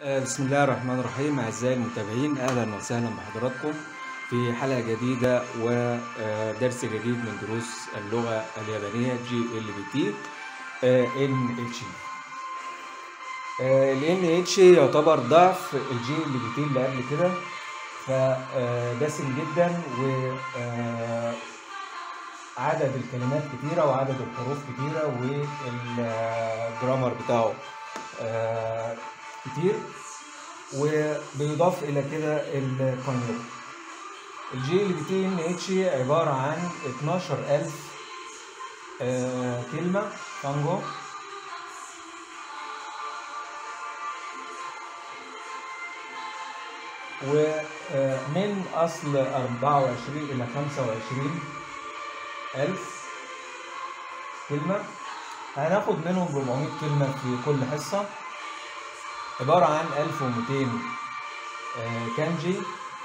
آه، بسم الله الرحمن الرحيم أعزائي المتابعين أهلا وسهلا بحضراتكم في حلقة جديدة ودرس جديد من دروس اللغة اليابانية جي ال بي تي ان اتش ال ان اتش يعتبر ضعف الجي ال بي تي اللي قبل كده فدسم جدا و آه، عدد الكلمات كتيرة وعدد الحروف كتيرة والجرامر بتاعه آه، كتير وبيضاف الى كده الكونيو الجي ال بي تي ان اتش عباره عن 12000 آه، كلمه كانجو ومن اصل 24 الى 25 الف كلمه هناخد منهم 400 كلمه في كل حصه عبارة عن 1200 آه، كانجي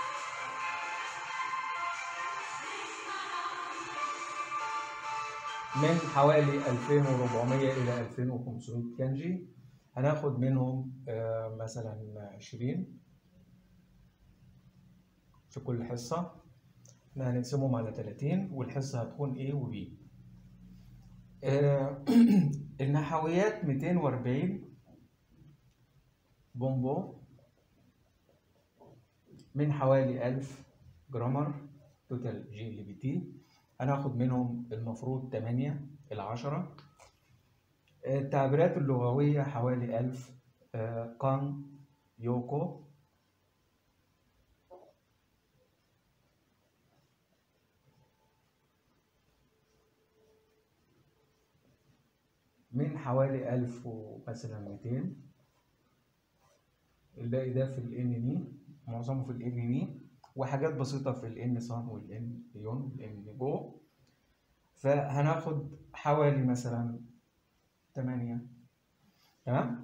من حوالي 2400 إلى 2500 كانجي هناخد منهم آه، مثلا 20 في كل حصة احنا هنقسمهم على 30 والحصة هتكون A و B آه، النحويات 240 بومبو من حوالي 1000 جرامر توتال جي ال بي تي هناخد منهم المفروض 8 إلى 10 التعبيرات اللغوية حوالي 1000 آه، كان يوكو من حوالي 1000 ومثلا 200 الباقي ده في الان مي معظمه في الان مي وحاجات بسيطة في الان صان والان يون والان جو فهناخد حوالي مثلا 8 تمام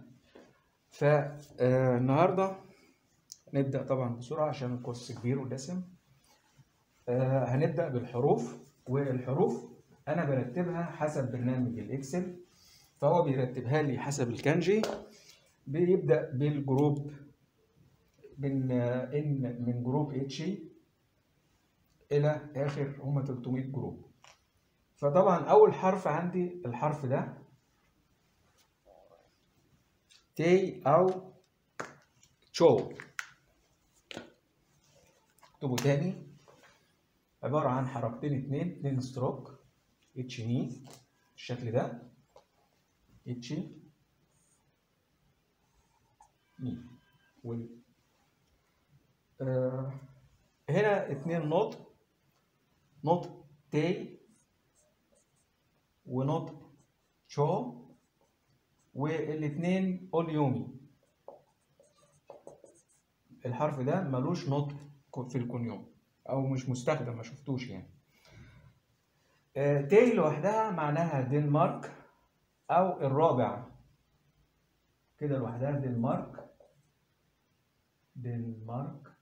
فالنهارده نبدأ طبعا بسرعة عشان الكورس كبير ودسم آه، هنبدأ بالحروف والحروف أنا برتبها حسب برنامج الإكسل فهو بيرتبها لي حسب الكانجي بيبدأ بالجروب من ان من جروب اتش الى اخر هما 300 جروب فطبعا اول حرف عندي الحرف ده تي او تشو اكتبه تاني عبارة عن حركتين اتنين اتنين ستروك اتش ني بالشكل ده اتش ني وال آه، هنا اتنين نوت نوت تي ونوت شو والاتنين اوليومي الحرف ده ملوش نوت في الكونيوم او مش مستخدم ما شفتوش يعني آه، تي لوحدها معناها دنمارك او الرابع كده لوحدها دنمارك دنمارك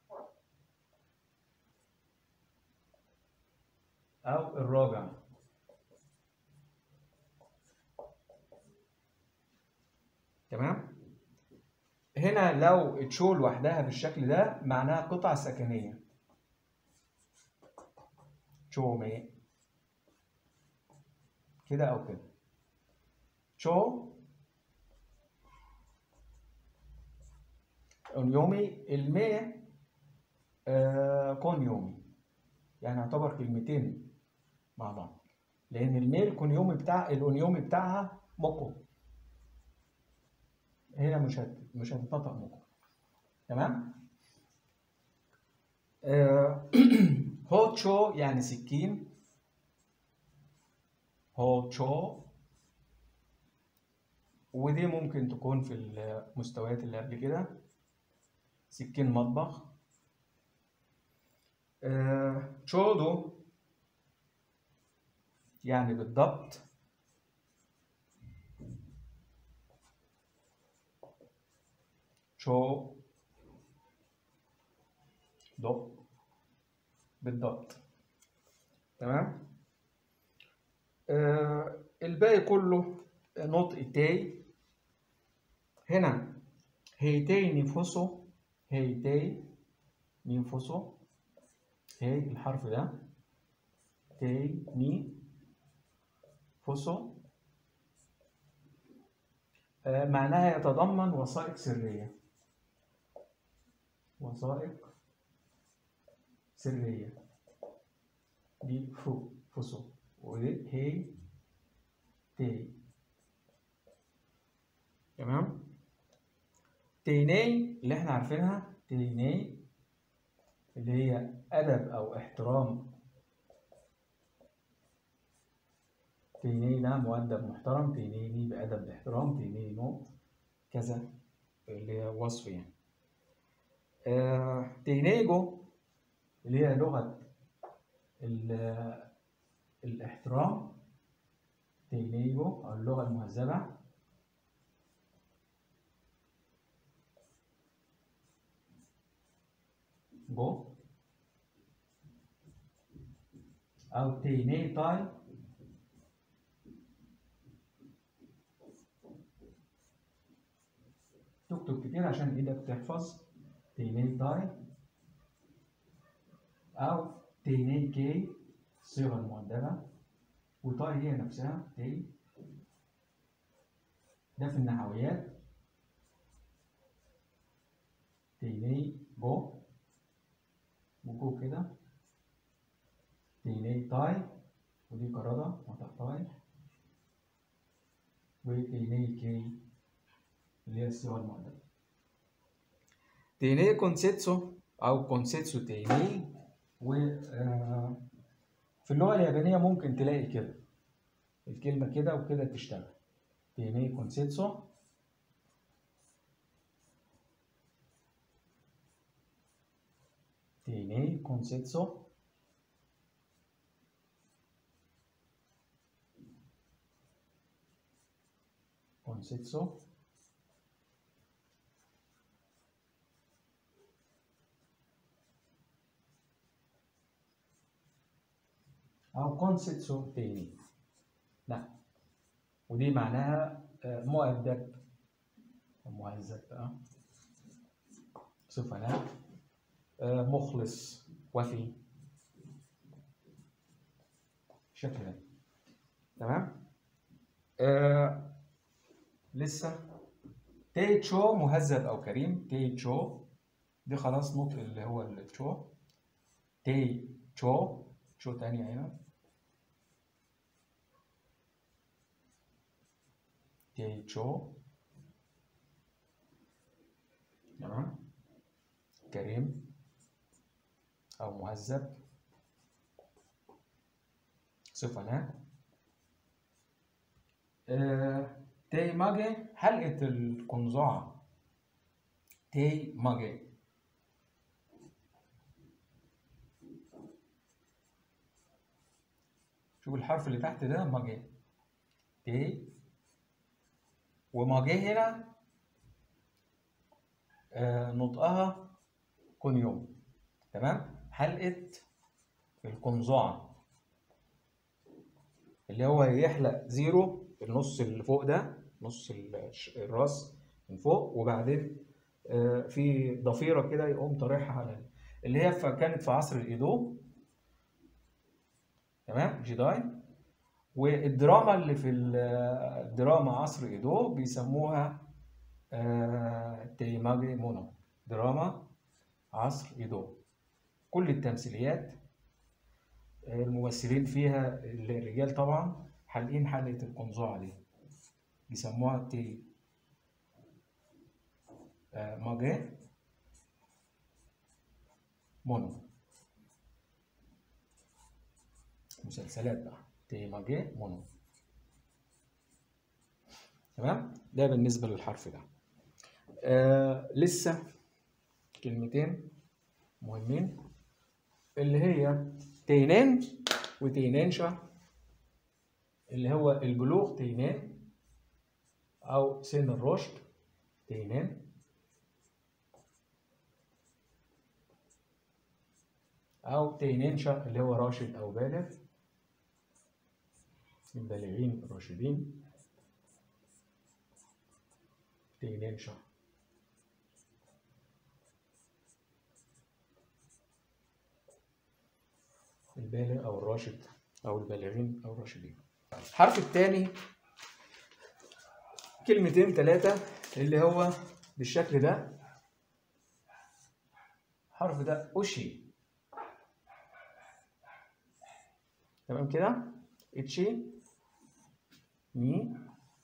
أو الرابع تمام هنا لو تشو لوحدها بالشكل ده معناها قطعة سكنية تشو مي كده أو كده تشو يومي المية آه كون يومي يعني يعتبر كلمتين مع بعض لان الميل كونيومي بتاع الاونيومي بتاعها موكو هنا مش هت... مش هتنطق موكو تمام آه هوتشو يعني سكين هوتشو ودي ممكن تكون في المستويات اللي قبل كده سكين مطبخ آه تشودو يعني بالضبط شو دو بالضبط تمام آه الباقي كله نطق تاي هنا هيتي نفسه هيتي نفسه هي الحرف ده تي ني فوسو آه، معناها يتضمن وثائق سرية وثائق سرية دي فو فوسو ودي هي تي تمام تيني اللي احنا عارفينها تيني اللي هي أدب أو احترام تيني ده مؤدب محترم تينيني بأدب باحترام تينيني نو كذا اللي هي وصف يعني آه تينيجو اللي هي لغة ال- الاحترام تينيجو أو اللغة المهذبة جو أو تيني تاي تكتب كتير عشان ايدك تحفظ تيني تاي أو تيني كي الصيغة المؤدبة وتاي هي نفسها تي ده في النحويات تيني جو وجو كده تيني تاي ودي قردة وتحتاي وتيني كي اللي هي الصيغة المؤدبة تيني كونسيتسو أو كونسيتسو تيني و آه، في اللغة اليابانية ممكن تلاقي كده الكلمة كده وكده تشتغل تيني كونسيتسو تيني كونسيتسو كونسيتسو أو كونسيتسو تاني لا ودي معناها آه، مؤدب مهذب بقى صفة لا آه، مخلص وفي شكل ده تمام آه لسه تيتشو مهذب او كريم تيتشو دي خلاص نطق اللي هو التشو تي تشو تشو تانية هنا تيتشو تمام كريم او مهذب صفة لا آه، تي ماجي حلقة القنزعة تي ماجي شوف الحرف اللي تحت ده ماجي تي وماجي هنا آه، نطقها كونيوم تمام حلقة القنزعة اللي هو يحلق زيرو النص اللي فوق ده نص الش- الراس من فوق وبعدين آه، في ضفيرة كده يقوم طارحها على اللي هي ف- كانت في عصر الإيدو تمام جيداي والدراما اللي في ال- الدراما عصر إيدو بيسموها آه، تيماجي مونو دراما عصر إيدو كل التمثيليات آه، الممثلين فيها الرجال طبعا حالقين حلقة القنزعة دي بيسموها تي آه، ماجي مونو مسلسلات بقى تي ماجي مونو تمام ده بالنسبة للحرف ده آه لسه كلمتين مهمين اللي هي تينين وتينينشا اللي هو البلوغ تينين أو سن الرشد تينين أو تينينشا اللي هو راشد أو بالغ البالغين الراشدين تينينشا البالغ او الراشد او البالغين او الراشدين الحرف الثاني كلمتين ثلاثة اللي هو بالشكل ده الحرف ده أوشي تمام كده اتشي مي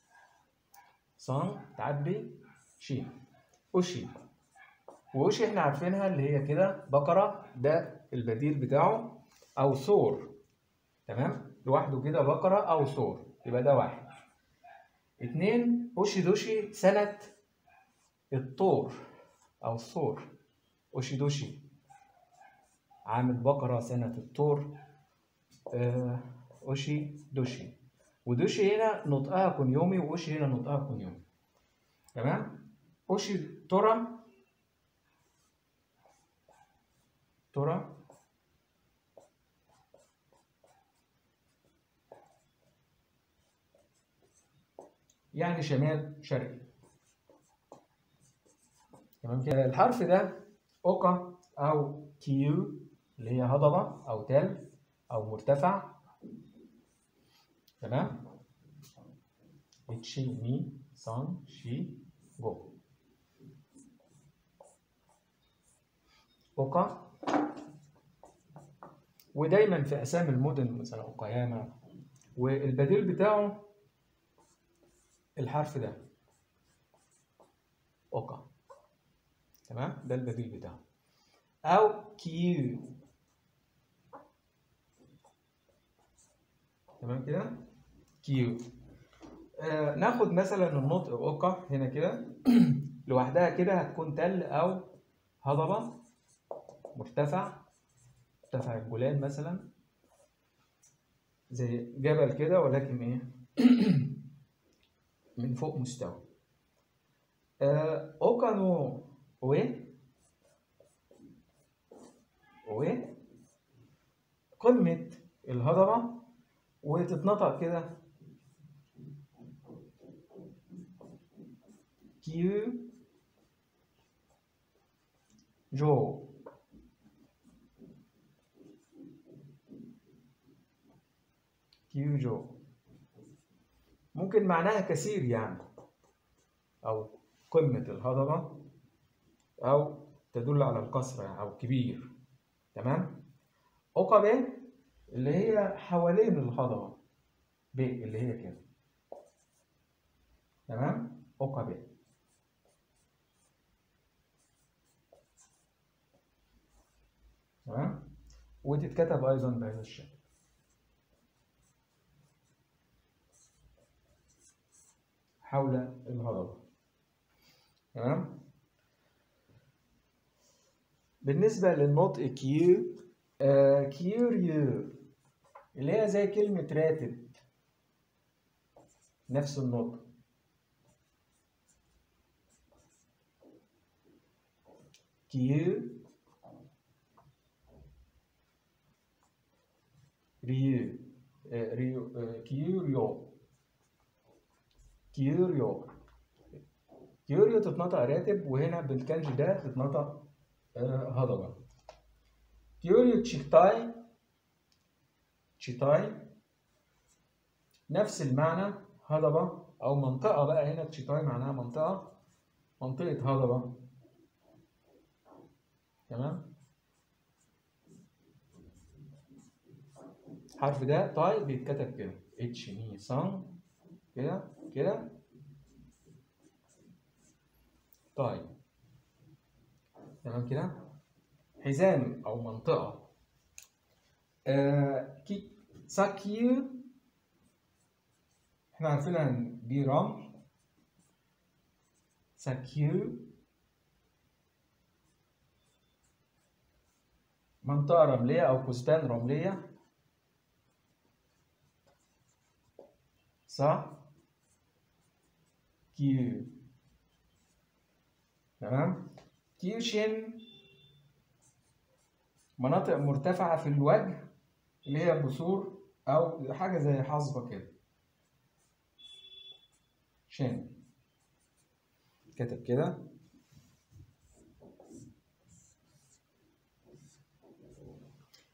صان تعبي شي أوشي وأوشي احنا عارفينها اللي هي كده بقرة ده البديل بتاعه أو ثور تمام لوحده كده بقرة أو ثور يبقى ده واحد اتنين أوشي دوشي سنة الطور أو الثور أوشي دوشي عامل بقرة سنة الطور آه، أوشي دوشي ودوشي هنا نطقها كونيومي وأوشي هنا نطقها كونيومي تمام أوشي تورا تورا يعني شمال شرقي تمام كده الحرف ده اوكا او كيو اللي هي هضبة او تل او مرتفع تمام اتشي مي سان شي جو اوكا ودايما في اسامي المدن مثلا اوكاياما والبديل بتاعه الحرف ده اوكا تمام ده البديل بتاعه او كيو تمام كده كيو آه ناخد مثلا النطق اوكا هنا كده لوحدها كده هتكون تل او هضبة مرتفع مرتفع الجولان مثلا زي جبل كده ولكن ايه من فوق مستوى آه اوكانو اوي اوي قمة الهضبة وتتنطق كده كيو جو كيو جو ممكن معناها كثير يعني أو قمة الهضبة أو تدل على الكثرة يعني أو كبير تمام عقبة اللي هي حوالين الهضبة ب اللي هي كده تمام عقبة تمام وتتكتب أيضا بهذا الشكل حول الهضبة تمام بالنسبة للنطق كيو آه كيوريو اللي هي زي كلمة راتب نفس النطق كيو ريو آه ريو آه كيوريو كيوريو كيوريو تتنطق راتب وهنا بالكانجي ده تتنطق آه هضبة كيوريو تشيتاي تشيتاي نفس المعنى هضبة أو منطقة بقى هنا تشيتاي معناها منطقة منطقة هضبة تمام الحرف ده تاي بيتكتب كده اتش مي سان كده كده طيب تمام كده حزام او منطقه آه كي ساكيو احنا عارفينها ان دي رمل ساكيو منطقة رملية أو كثبان رملية صح كيو تمام كيوشن مناطق مرتفعة في الوجه اللي هي بثور أو حاجة زي حصبة كده شن كتب كده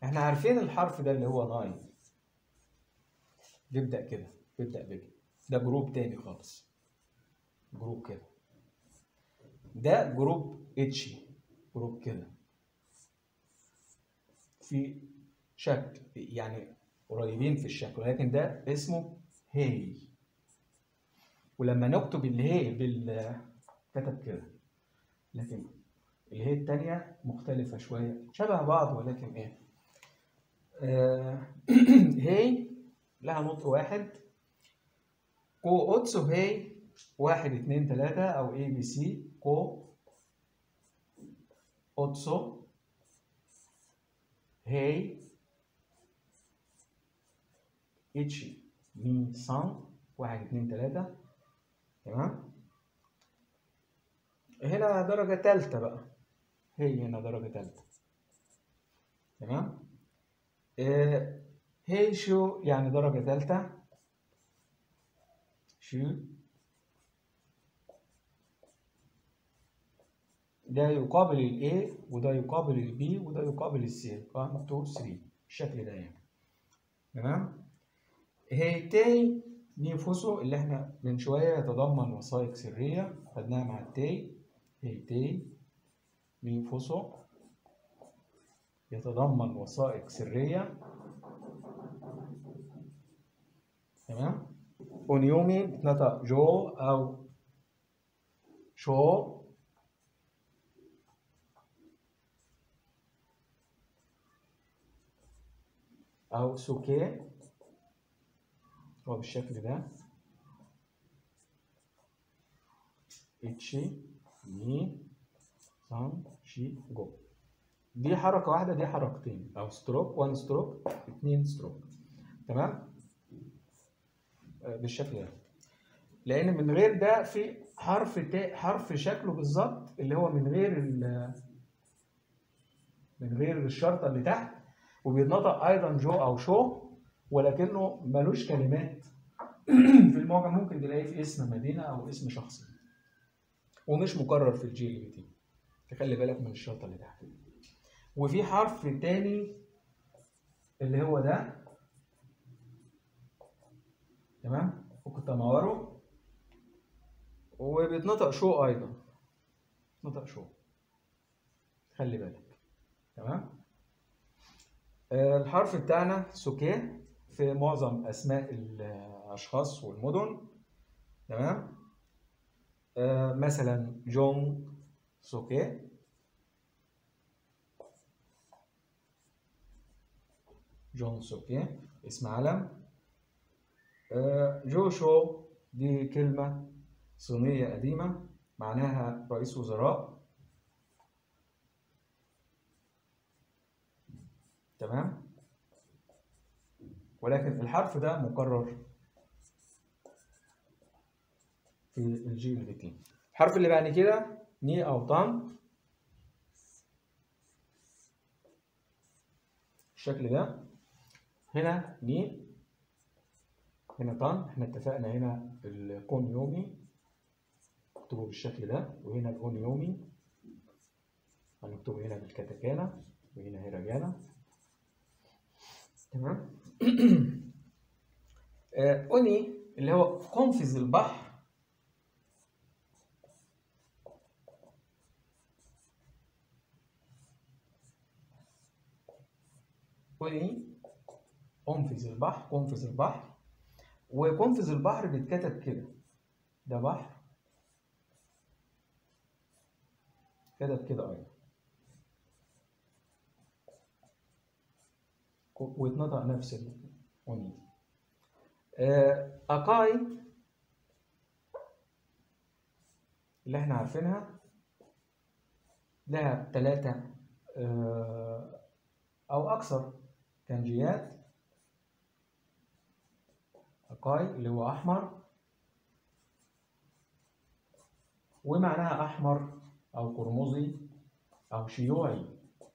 احنا عارفين الحرف ده اللي هو ناين بيبدأ كده بيبدأ بكده ده جروب تاني خالص جروب كده ده جروب اتشي جروب كده في شكل يعني قريبين في الشكل ولكن ده اسمه هي ولما نكتب الهي بال كتب كده لكن الهي التانية مختلفة شوية شبه بعض ولكن ايه آه هي لها نطق واحد كو اوتسو هي واحد اتنين تلاتة او اي بي سي كو اوتسو هي اتشي مي سان واحد اتنين تلاتة تمام هنا درجة تالتة بقى هي هنا درجة تالتة تمام آه هي شو يعني درجة تالتة شو ده يقابل ال A وده يقابل ال B وده يقابل ال C 1 2 3 الشكل ده يعني تمام هيتي نيفوسو اللي احنا من شوية يتضمن وثائق سرية خدناها مع التي هيتي نيفوسو يتضمن وثائق سرية تمام اونيومي بتنطق جو او شو او سوكي هو بالشكل ده اتشي مي سان شي جو دي حركة واحدة دي حركتين أو ستروك وان ستروك اتنين ستروك تمام آه، بالشكل ده لأن من غير ده في حرف تا حرف شكله بالظبط اللي هو من غير ال من غير الشرطة اللي تحت وبيتنطق أيضا جو أو شو ولكنه ملوش كلمات في المعجم ممكن تلاقيه في اسم مدينة أو اسم شخص ومش مكرر في الجي ال تي تخلي بالك من الشرطة اللي تحت دي. وفي حرف تاني اللي هو ده تمام ممكن تموروا وبيتنطق شو أيضا نطق شو خلي بالك تمام آه، الحرف بتاعنا سوكيه في معظم أسماء الأشخاص والمدن تمام آه، مثلا جون سوكيه جون سوكيه اسم علم آه، جوشو دي كلمة صينية قديمة معناها رئيس وزراء تمام ولكن الحرف ده مكرر في الجي ال تي الحرف اللي بعد كده ني او طن الشكل ده هنا ني هنا طن احنا اتفقنا هنا الكون يومي اكتبه بالشكل ده وهنا الاون يومي هنكتبه هنا بالكاتاكانا وهنا هيراجانا تمام آه، أوني اللي هو قنفذ البحر أوني قنفذ البحر قنفذ البحر وقنفذ البحر بيتكتب كده ده بحر كتب كده أيضا واتنطق نفس الأوني آه، أقاي اللي احنا عارفينها لها ثلاثة أو أكثر كانجيات أقاي اللي هو أحمر ومعناها أحمر أو قرمزي أو شيوعي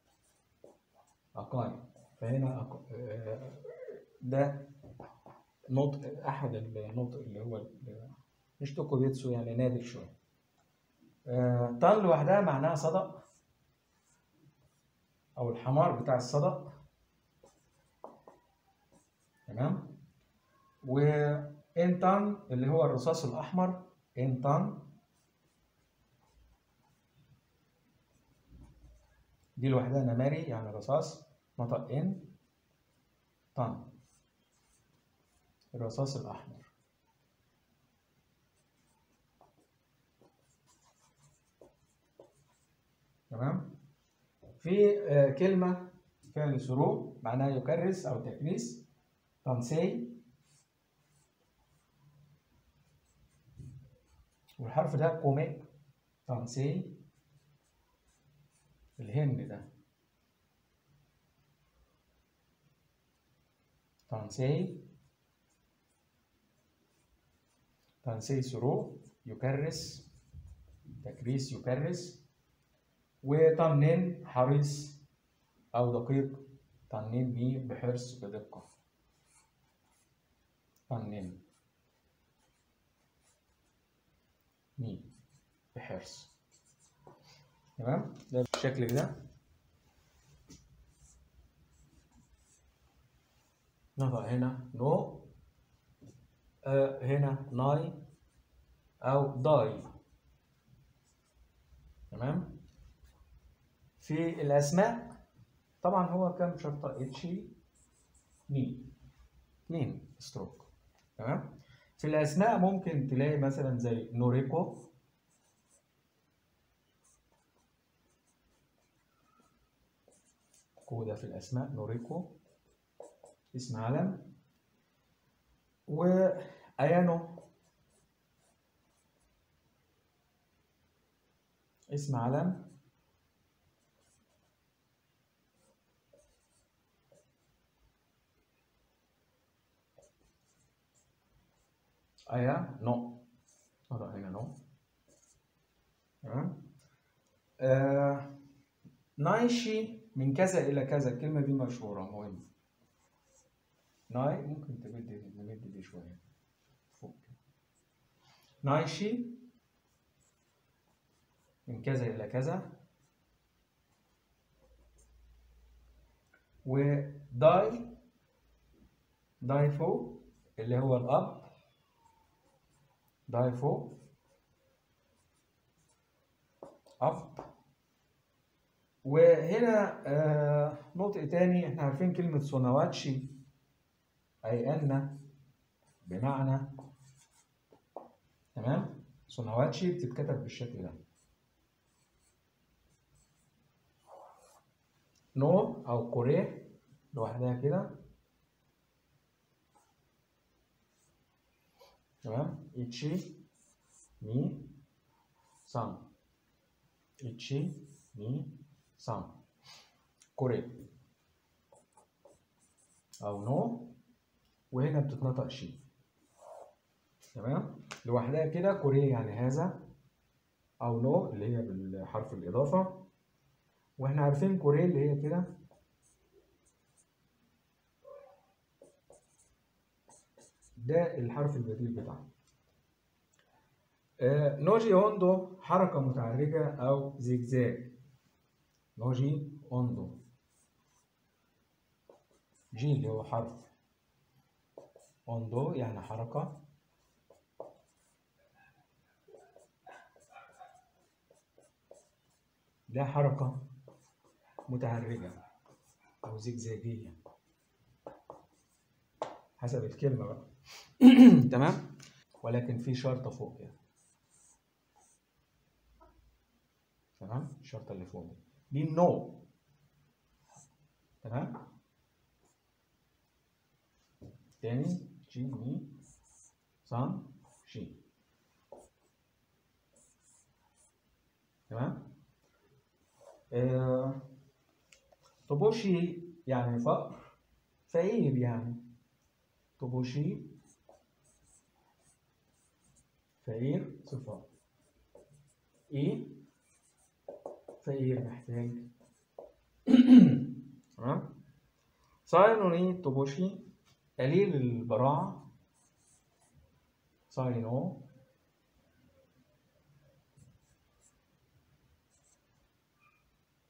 أقاي فهنا أق... آه، ده نطق أحد النطق اللي هو ال- مش توكوبيتسو يعني نادر شوية آه، طن لوحدها معناها صدق أو الحمار بتاع الصدق تمام وانتان اللي هو الرصاص الاحمر انتان دي لوحدها نماري يعني رصاص نطق ان طن الرصاص الأحمر تمام في آه، كلمة فعل سرو معناها يكرس أو تكريس تنسي والحرف ده كومي تنسي الهند ده تنسي تنسي سرو يكرس تكريس يكرس وطنين حريص أو دقيق طنين بيه بحرص بدقة طنين مي بحرص تمام ده بالشكل ده نضع هنا نو آه هنا ناي أو داي تمام في الأسماء طبعا هو كام شرطة اتشي ني اتنين ستروك تمام في الأسماء ممكن تلاقي مثلا زي نوريكو كودا في الأسماء نوريكو اسم علم وأيانو اسم علم أيا نو هذا هنا نو تمام آه نايشي من كذا إلى كذا الكلمة دي مشهورة مهمة ناي ممكن تمد نمد دي شوية فوق كده. نايشي من كذا إلى كذا وداي دايفو اللي هو الأب دايفو أب وهنا آه نطق تاني احنا عارفين كلمة سوناواتشي أي أن بمعنى تمام سوناواتشي بتتكتب بالشكل ده نو أو كوريه لوحدها كده تمام إتشي مي سان إتشي مي سان كوري أو نو وهنا بتتنطق شي تمام لوحدها كده كوري يعني هذا أو نو اللي هي بالحرف الإضافة واحنا عارفين كوري اللي هي كده ده الحرف البديل بتاعه آه، نوجي هوندو حركة متعرجة أو زجزاج نوجي هوندو جي اللي هو حرف هوندو يعني حركة ده حركة متعرجة أو زجزاجية حسب الكلمة بقى تمام ولكن في شرطة فوق كده تمام الشرطة اللي فوق دي دي النو تمام تاني جي مي سان شي تمام آه، طبوشي يعني فقر فقير يعني طبوشي فقير صفة إيه فقير محتاج تمام صاينوني طبوشي قليل البراعة صاينو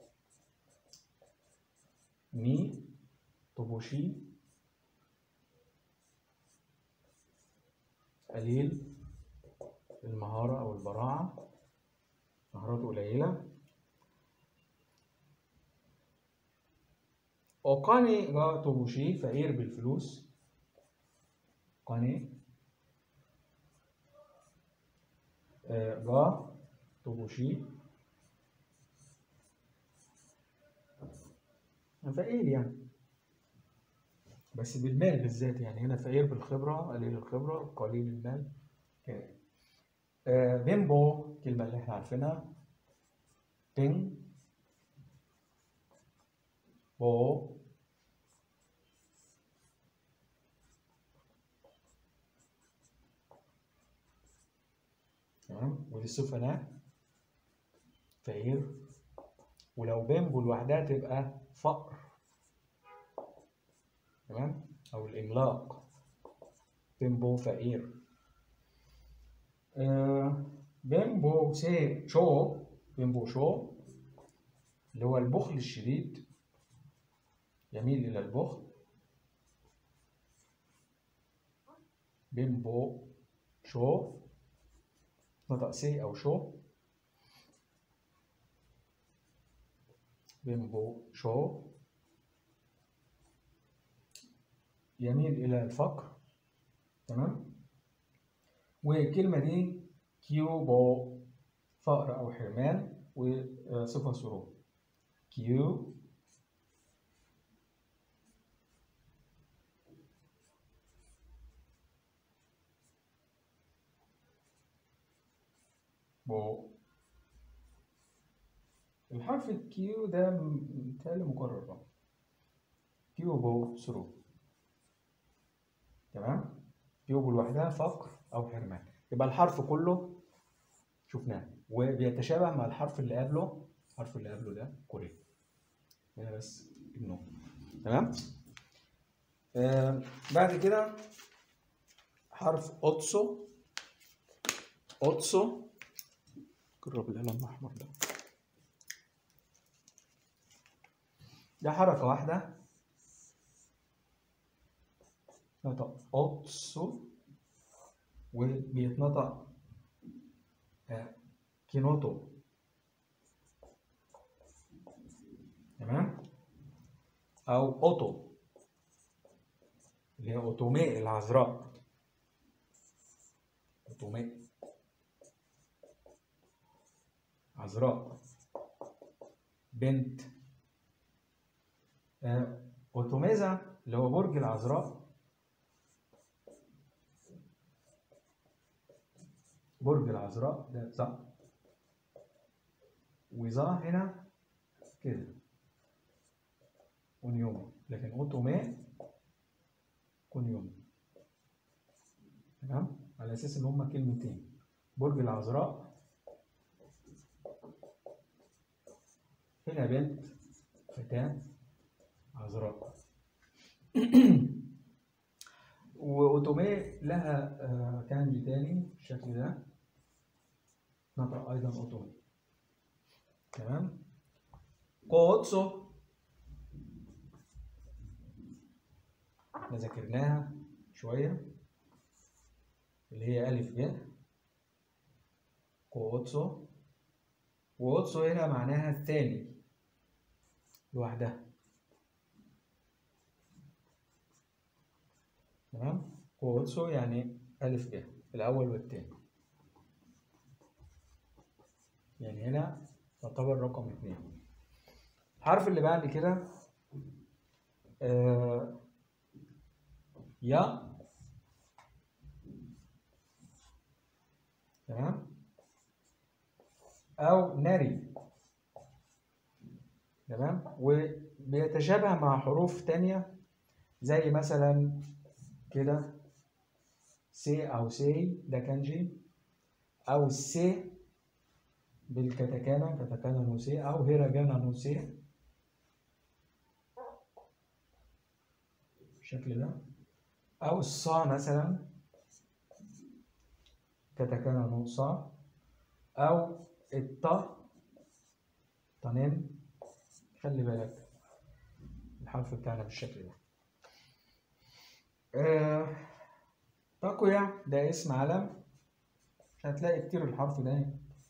ني طبوشي قليل المهارة أو البراعة مهاراته قليلة وقاني جا توبوشي فقير بالفلوس قاني آه، جا توبوشي فقير يعني بس بالمال بالذات يعني هنا فقير بالخبرة قليل الخبرة قليل المال كده آه، بيمبو الكلمة اللي احنا عارفينها بين بو تمام ودي السفناء فقير ولو بيمبو لوحدها تبقى فقر تمام او الاملاق بيمبو فقير آه، بيمبو سي شو بيمبو شو اللي هو البخل الشديد يميل إلى البخل بيمبو شو نطق سي أو شو بيمبو شو يميل إلى الفقر تمام والكلمة دي كيوبو فقر أو حرمان وصفة سرور كيو بو الحرف الكيو ده متهيألي مكرر بقى كيو بو سرور تمام كيو لوحدها فقر أو حرمان يبقى الحرف كله شفناه وبيتشابه مع الحرف اللي قبله الحرف اللي قبله ده كوري هنا بس النو تمام آه بعد كده حرف اوتسو اوتسو جرب القلم الاحمر ده ده حركة واحدة نطق اوتسو وبيتنطق آه، كينوتو تمام او اوتو اللي هي اوتوماء العذراء اوتوماء عذراء بنت آه، اوتوميزا اللي هو برج العذراء برج العذراء ده صح وظا هنا كده ونيوم لكن اوتوما كونيوم تمام على اساس ان هما كلمتين برج العذراء هنا بنت فتاة عذراء واوتومي لها آه، كانجي تاني بالشكل ده نطق ايضا اوتومي تمام قوتسو احنا ذاكرناها شوية اللي هي ألف ب قوتسو وقوتسو هنا معناها الثاني لوحدها تمام قوتسو يعني ألف ب الأول والتاني يعني هنا يعتبر رقم اتنين الحرف اللي بعد كده آه يا تمام أو ناري تمام وبيتشابه مع حروف تانية زي مثلا كده سي أو سي ده كانجي أو السي بالكتاكانا كتاكانا نو سي أو هيراجانا نو سي بالشكل ده أو الصا مثلا كتاكانا نو صا أو الطا طنين خلي بالك الحرف بتاعنا بالشكل ده آه تاكويا ده اسم علم مش هتلاقي كتير الحرف ده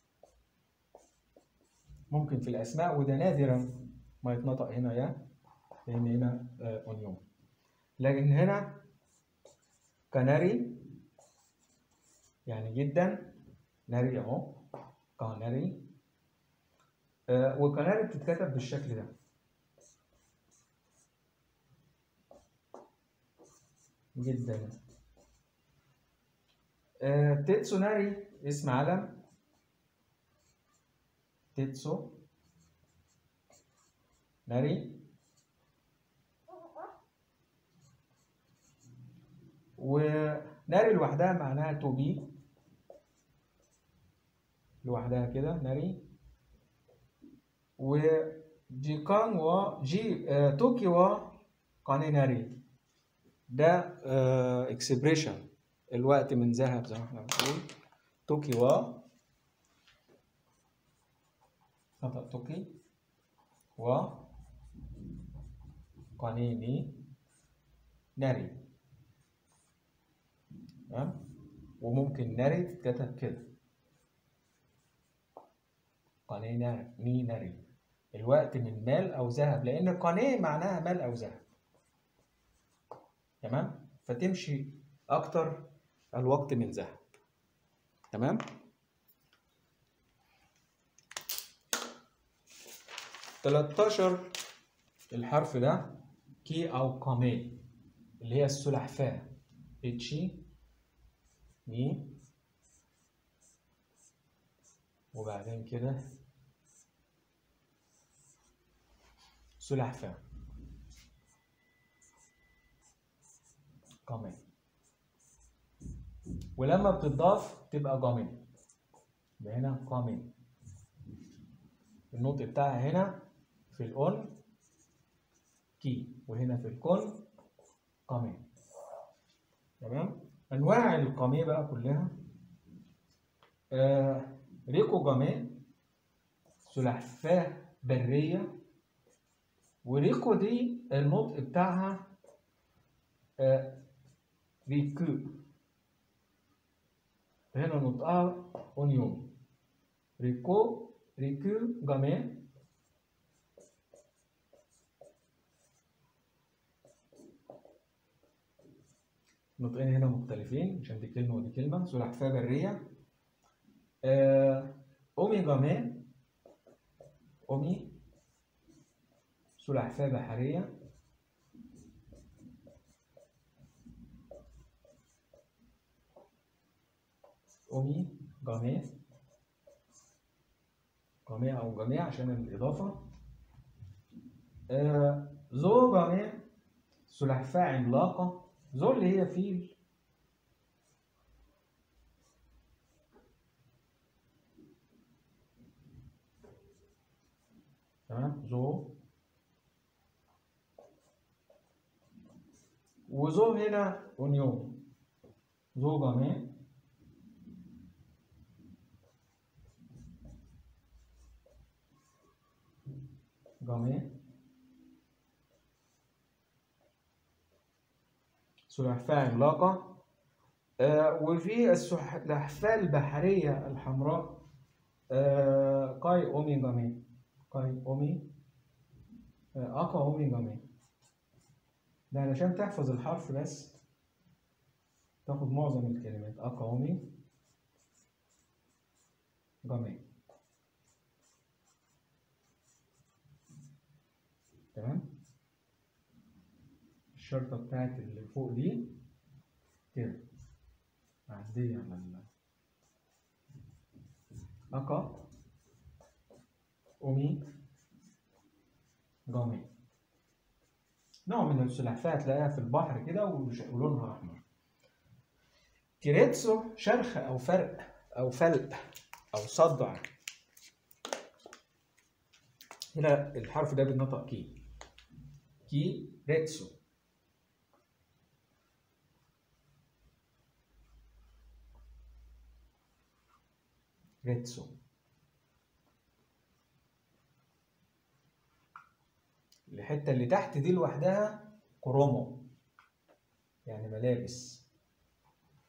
ممكن في الأسماء وده نادرا ما يتنطق هنا يا لأن هنا آه، أونيون لكن هنا كناري يعني جدا ناري أهو كناري آه، وكناري بتتكتب بالشكل ده جدا آه، تيتسو ناري اسم علم تيتسو ناري وناري لوحدها معناها تو بي لوحدها كده ناري وجيكان و جي آه، توكي و قاني ناري ده اكسبريشن الوقت من ذهب زي ما احنا بنقول توكي و خطأ توكي و قانيني ناري تمام وممكن ناري تتكتب كده قانينا ني ناري الوقت من مال او ذهب لان قانيه معناها مال او ذهب تمام فتمشي اكتر الوقت من ذهب تمام تلاتاشر الحرف ده كي او قامي اللي هي السلحفاة اتشي ني وبعدين كده سلحفاة قامي ولما بتضاف تبقى جامي يبقى هنا قامي النطق بتاعها هنا في الأون كي وهنا في الكون قامي تمام أنواع القامي بقى كلها آه ريكو جامي سلحفاة برية وريكو دي النطق بتاعها آه ريكو هنا نطقها اونيون ريكو ريكو جامي نطقين هنا مختلفين عشان دي كلمة ودي كلمة سلحفاة برية آه، أومي جامي أومي سلحفاة بحرية أومي جامي جامي أو جميع عشان الإضافة آه، زو جامي سلحفاة عملاقة زو اللي هي فيل تمام زو وزو هنا اونيون زو جامي جامي سلحفاة عملاقة آه وفي السلحفاة البحرية الحمراء آه قاي أومي جامي قاي أومي آه أقا أومي جامي ده علشان تحفظ الحرف بس تاخد معظم الكلمات أقا أومي جامي تمام الشرطة بتاعت اللي فوق دي كده معدية على ال أكا أومي جامي نوع من السلحفاة تلاقيها في البحر كده وش- ولونها أحمر كيريتسو شرخ أو فرق أو فلق أو صدع هنا الحرف ده بيتنطق كي كي ريتسو ريتسو الحتة اللي تحت دي لوحدها كرومو يعني ملابس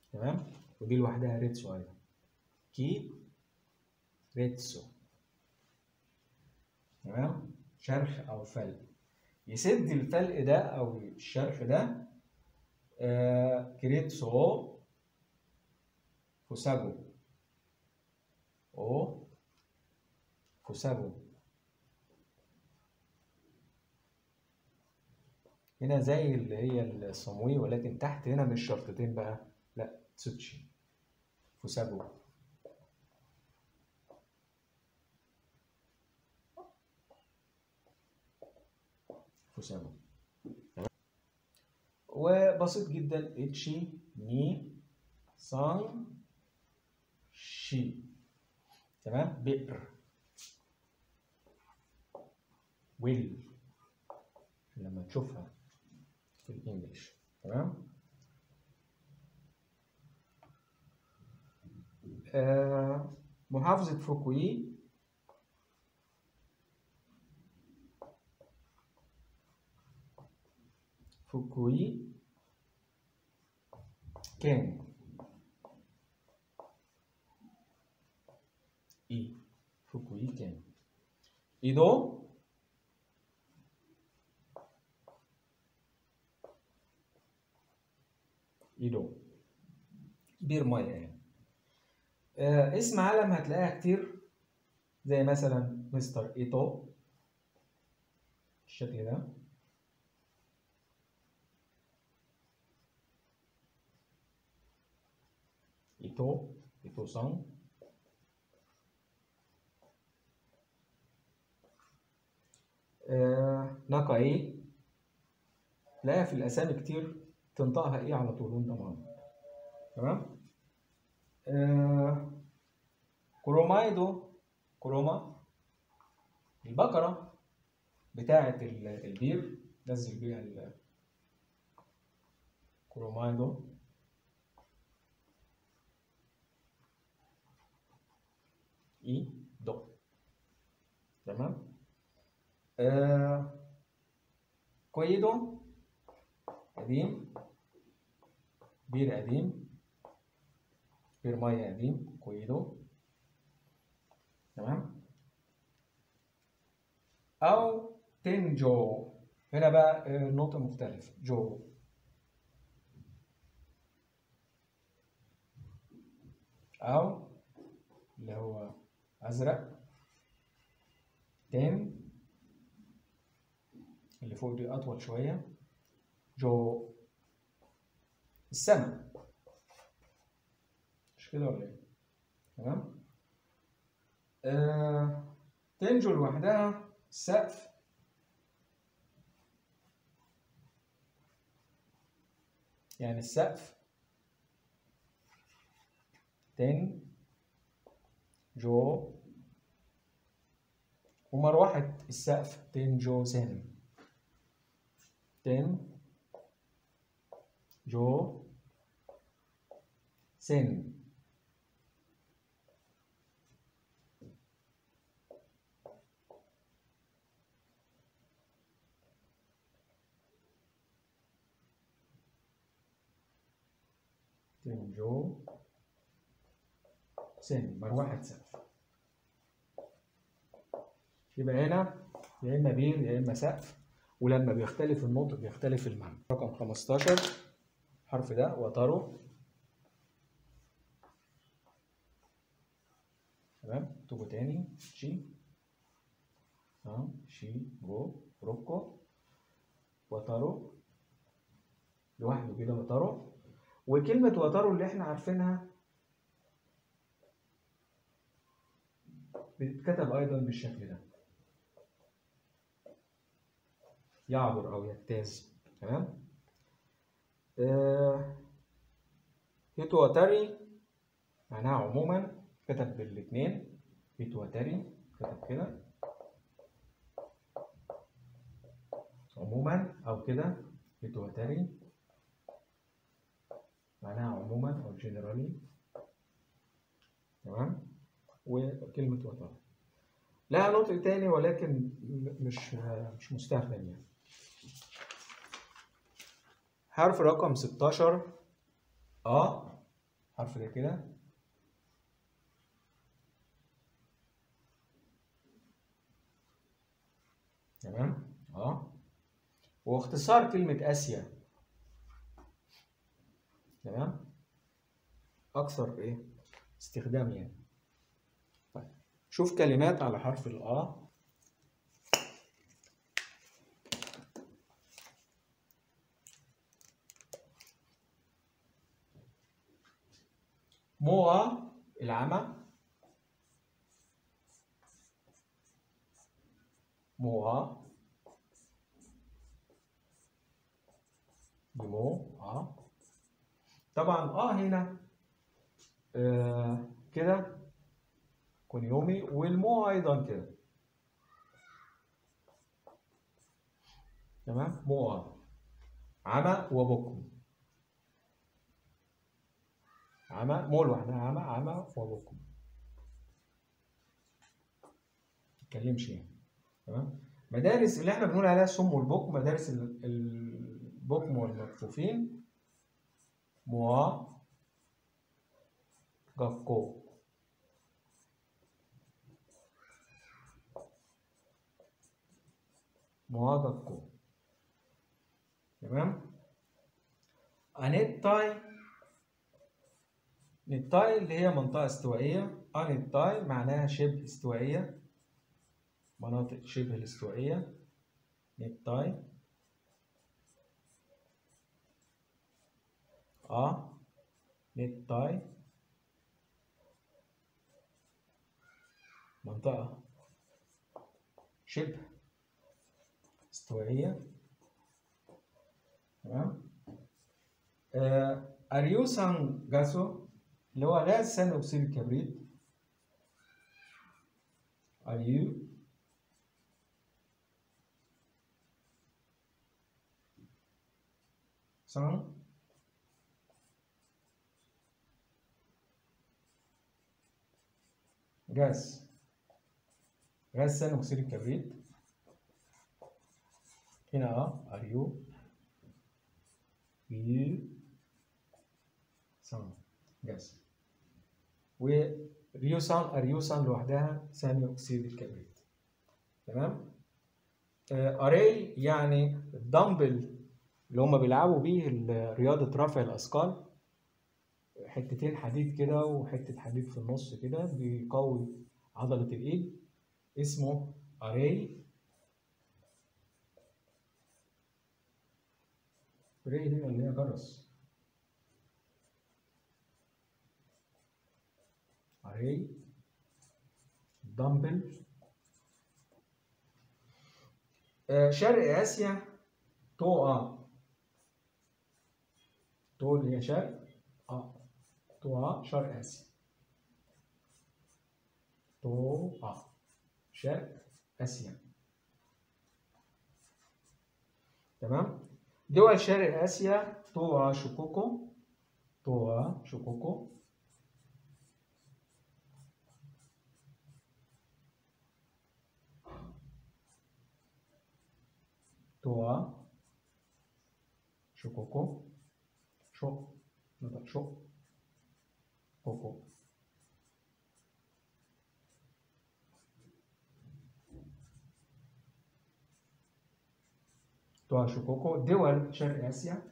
تمام ودي لوحدها ريتسو ايضا كي ريتسو تمام شرخ او فلق يسد الفلق ده او الشرخ ده آه كريتسو فوساجو او فوساجو هنا زي اللي هي الصموي ولكن تحت هنا مش شرطتين بقى لا تسوتشي فوساجو فوساجو وبسيط جدا اتشي ني سان شي تمام بئر ويل لما تشوفها في الانجليش تمام آه محافظة فوكوي فوكوي كان إي فوكوي كان إيدو إيدو بير مية يعني آه اسم علم هتلاقيها كتير زي مثلا مستر إيتو الشكل ده إيتو إيتو سان آه ناكا إيه تلاقيها في الأسامي كتير تنطقها إيه على طول وأنت معاهم تمام آه كرومايدو كروما البقرة بتاعة البير نزل بيها ال كرومايدو اي دو تمام آه كويدو قديم بير قديم بير مية قديم كويدو تمام أو تنجو هنا بقى نقطة مختلفة جو أو اللي هو أزرق تن اللي فوق دي أطول شوية جو السما مش كده ولا إيه؟ تمام؟ آه تنجو لوحدها السقف يعني السقف تن جو ومروحة السقف تن جو سن تن جو سن تنجو سن مروحة سقف يبقى هنا يا إما بير يا إما سقف ولما بيختلف النطق بيختلف المعنى رقم 15 الحرف ده وترو تمام اكتبه تاني شي اه شي جو روكو وترو لوحده كده وترو وكلمة وترو اللي احنا عارفينها بتتكتب أيضا بالشكل ده يعبر أو يجتاز تمام آه هيتواتري معناها عموما كتب بالاتنين هيتواتري كتب كده عموما أو كده هيتواتري معناها عموما أو جنرالي تمام وكلمة وتر لها نطق تاني ولكن مش مش مستخدم يعني حرف رقم 16 اه الحرف ده كده تمام اه واختصار كلمة آسيا تمام أكثر إيه استخدام يعني طيب شوف كلمات على حرف الآ موى العمى موى بمو اه طبعا اه هنا آه كده كونيومي والمو ايضا كده تمام مو آه. عمى وبكم عمى مو لوحدها عمى عمى وبكم متكلمش يعني تمام مدارس اللي احنا بنقول عليها الصم والبكم مدارس ال- البكم والمكفوفين موا جاكو موا جاكو تمام أنيتاي نيتاي اللي هي منطقة استوائية أنيتاي معناها شبه استوائية مناطق شبه الاستوائية نيتاي اه نيتاي منطقة شبه استوائية تمام آه أريوسان جاسو اللي هو غاز ثاني أكسيد الكبريت أريو سان غاز غاز ثاني أكسيد الكبريت هنا اه أريو يو سان غاز وريوسان أريوسان لوحدها ثاني أكسيد الكبريت تمام آه، أري يعني الدمبل اللي هما بيلعبوا بيه ال- رياضة رفع الأثقال حتتين حديد كده وحتة حديد في النص كده بيقوي عضلة الإيد اسمه أري أري دي اللي هي جرس أري دمبل آه، شرق آسيا طوعة تو اللي هي شرق اه طوعة شرق آسيا طوعة شرق آسيا تمام دول شرق آسيا طوعة شكوكو طوعة شكوكو طوعة شكوكو شو نطق شو كوكو طوع شكوكو دول شرق آسيا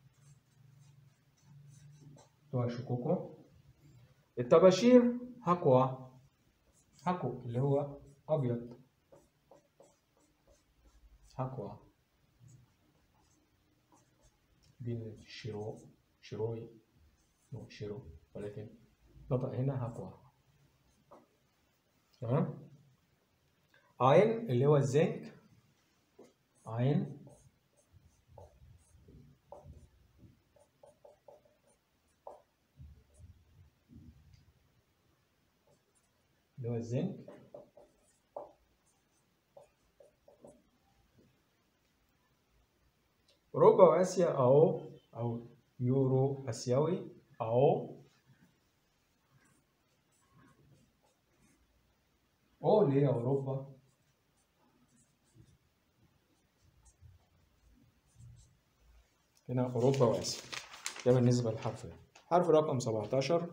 طوع شكوكو الطباشير هكوا هكو اللي هو أبيض هكوا دي شيرو شيروي نو شيرو ولكن نطق هنا هكوا تمام عين اللي هو الزنك عين اللي هو الزنك أوروبا وآسيا أو أو يورو آسيوي أو أو اللي هي أوروبا هنا أوروبا وآسيا ده بالنسبة للحرف ده حرف رقم 17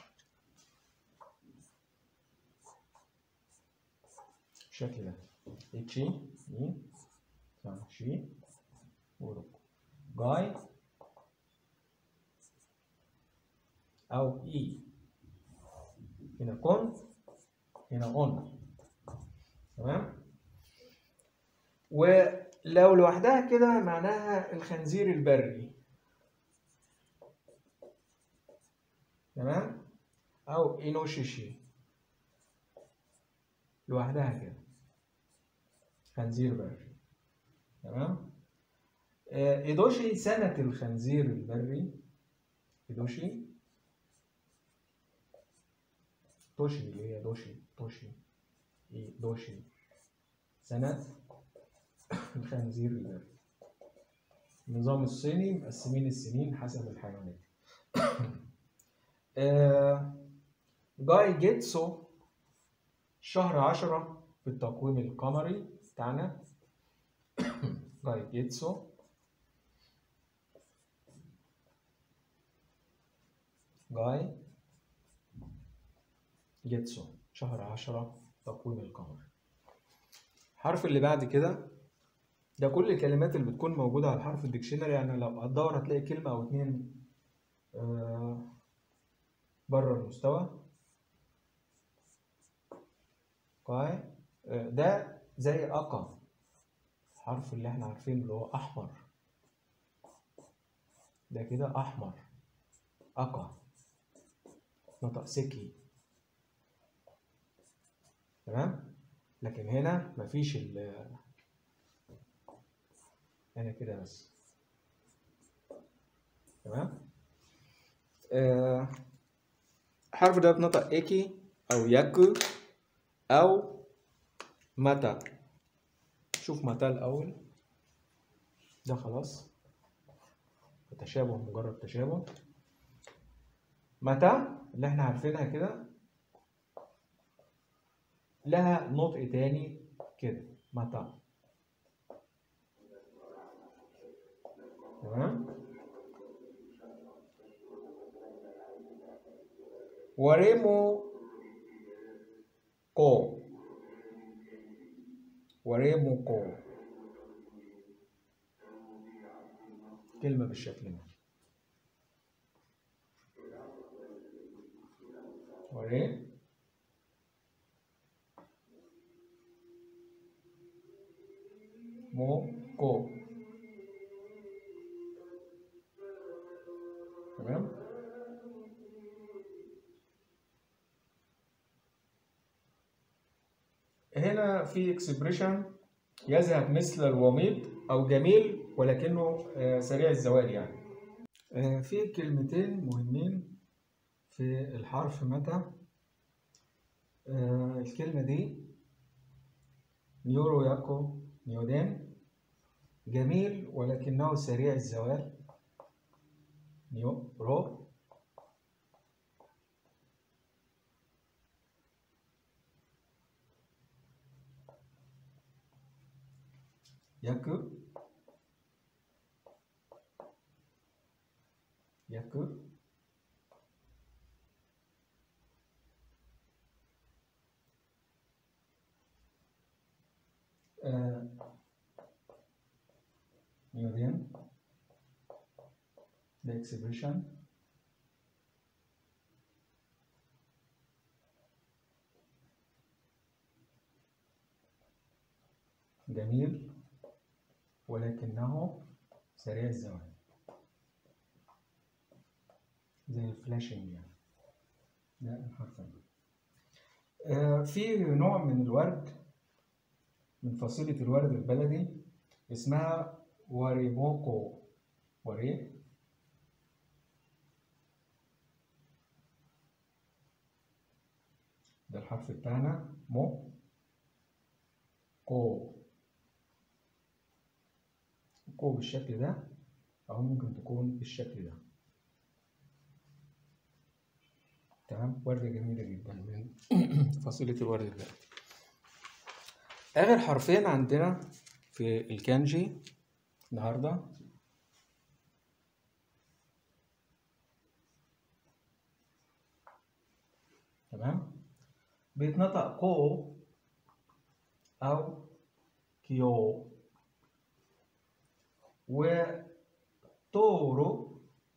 بالشكل ده اتشي اي تمام شي وروكو جاي او اي هنا كون هنا اون تمام ولو لوحدها كده معناها الخنزير البري تمام او اينوشيشي لوحدها كده خنزير بري تمام آه، ايدوشي سنة الخنزير البري ايدوشي توشي اللي هي دوشي توشي إيه دوشي سنة الخنزير البري النظام الصيني مقسمين السنين حسب الحيوانات آه، جاي جيتسو شهر عشرة في التقويم القمري بتاعنا جاي جيتسو جاي جيتسو شهر عشرة تقويم القمر الحرف اللي بعد كده ده كل الكلمات اللي بتكون موجودة على الحرف الديكشنري يعني لو هتدور هتلاقي كلمة أو اتنين آه، بره المستوى قاي آه، ده زي أقا الحرف اللي احنا عارفينه اللي هو أحمر ده كده أحمر أقا نطق سكي تمام لكن هنا مفيش ال هنا كده بس تمام آه، الحرف ده بنطق ايكي او ياكو او متى شوف متى الاول ده خلاص تشابه مجرد تشابه متى اللي احنا عارفينها كده لها نطق تاني كده متى تمام وريمو كو وريمو كو كلمة بالشكل ده وري مو كو تمام هنا في اكسبريشن يذهب مثل الوميض او جميل ولكنه آه، سريع الزوال يعني آه، في كلمتين مهمين في الحرف متى آه، الكلمة دي نيورو ياكو نيودان جميل ولكنه سريع الزوال نيورو ياكو ياكو آه، نيودان the exhibition جميل ولكنه سريع الزوال زي الفلاشنج يعني ده الحرف ده آه، في نوع من الورد من فصيلة الورد البلدي اسمها وريموكو وري ده الحرف بتاعنا مو كو كو بالشكل ده أو ممكن تكون بالشكل ده تمام وردة جميلة جدا من فصيلة الورد البلدي آخر حرفين عندنا في الكانجي النهاردة تمام بيتنطق كو أو كيو وتورو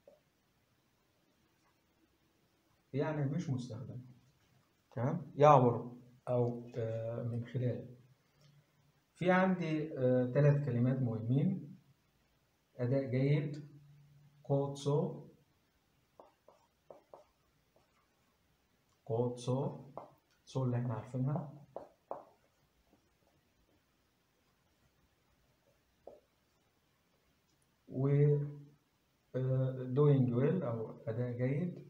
يعني مش مستخدم تمام يعبر أو آه، من خلال في عندي ثلاث كلمات مهمين أداء جيد كوتسو كوتسو سو اللي احنا عارفينها و doing well أو أداء جيد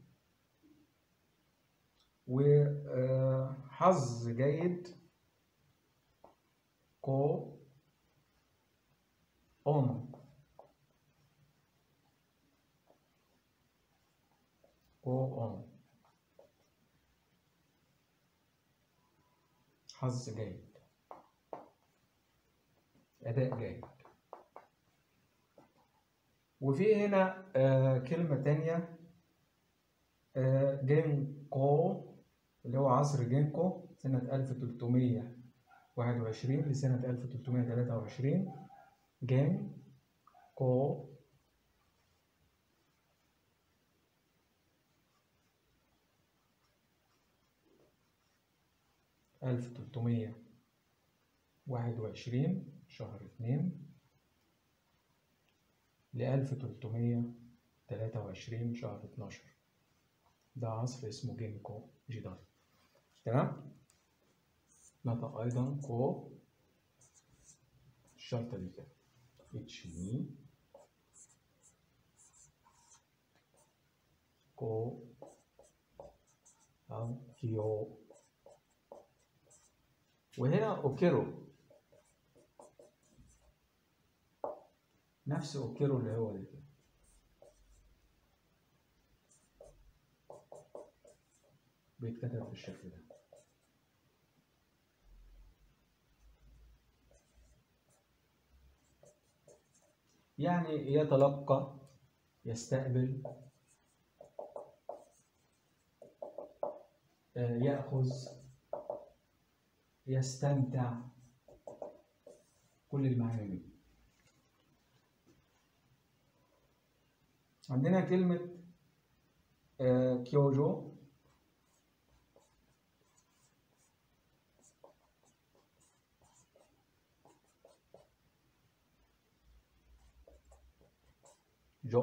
وحظ جيد كو اون كو اون حظ جيد أداء جيد وفي هنا آه كلمة تانية آه جينكو اللي هو عصر جينكو سنة 1321 لسنة 1323 جينكو ألف تلتمية واحد وعشرين شهر اتنين لألف تلتمية تلاتة وعشرين شهر اتناشر ده عصر اسمه جينكو جدار تمام نطق أيضا كو الشرطة دي كده اتش مي كو أو كيو وهنا أوكيرو نفس أوكيرو اللي هو ده بيتكتب بالشكل ده يعني يتلقى يستقبل آه، يأخذ يستمتع كل المعاني دي عندنا كلمة آه، كيوجو جو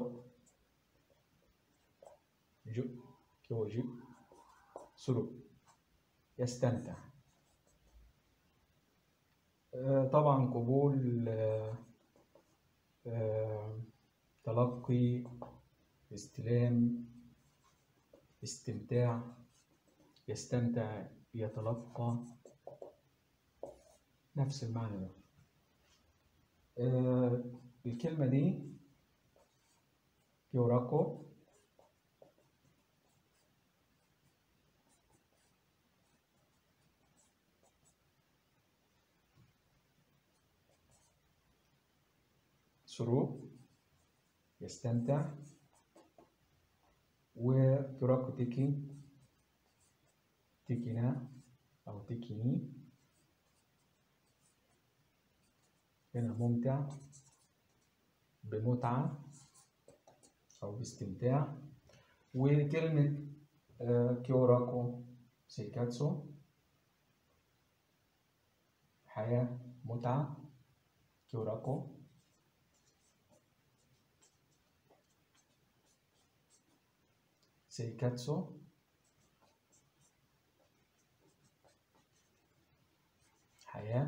جو كيوجي سلوك يستمتع آه، طبعا قبول آه، آه، تلقي استلام استمتاع يستمتع يتلقى نفس المعنى ده آه، الكلمة دي يوراكو سرور يستمتع وتراكو تيكي تيكينا أو تيكيني هنا ممتع بمتعة أو باستمتاع وكلمة آه، كيوراكو سيكاتسو حياة متعة كيوراكو سيكاتسو حياة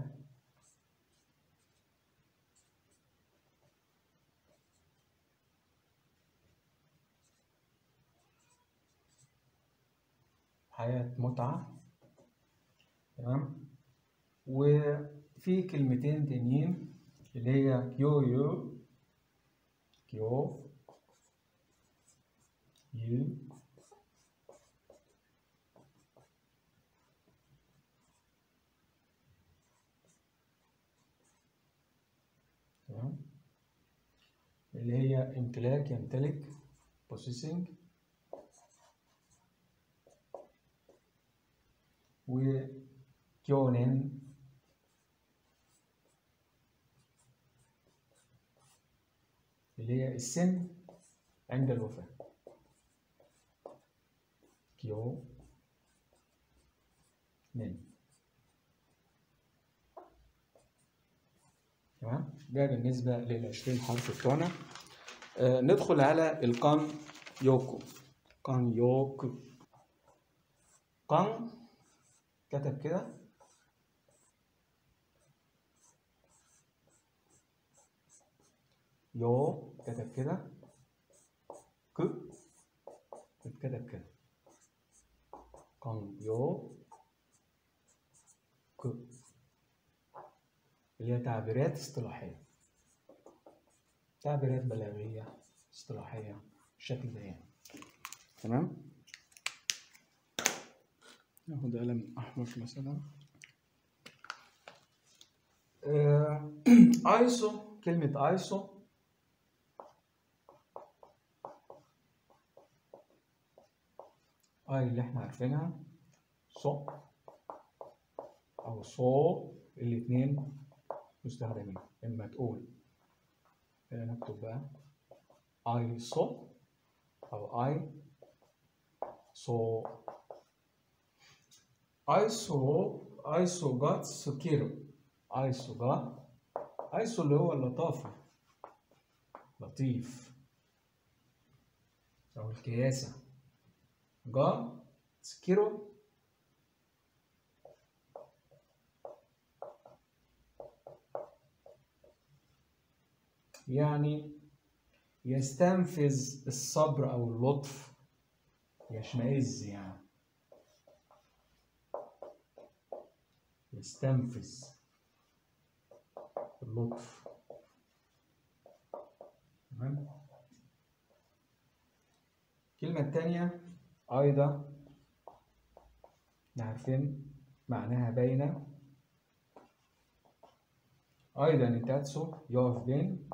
حياة متعة تمام وفي كلمتين تانيين اللي هي كيو يو كيو يو تمام اللي هي امتلاك يمتلك possessing وكيونين اللي هي السن عند الوفاة كيو نين تمام ده بالنسبة للعشرين حرف بتوعنا آه ندخل على القان يوكو قان يوكو قان كتب كده يو كتب كده ك اتكتب كده قان يو ك اللي هي تعبيرات اصطلاحية تعبيرات بلاغية اصطلاحية بالشكل ده يعني تمام ناخد قلم أحمر مثلا آه، ايسو كلمة ايسو اي اللي احنا عارفينها صو او صو الاتنين مستخدمين اما تقول هنا نكتب بقى اي صو او اي صو ايسو ايسو جات سكيرو ايسو جا ايسو اللي هو اللطافة لطيف او الكياسة جا سكيرو يعني يستنفذ الصبر او اللطف يشمئز يعني يستنفذ اللطف تمام الكلمة التانية أيضا عارفين معناها باينة أيضا التاتسو يقف بين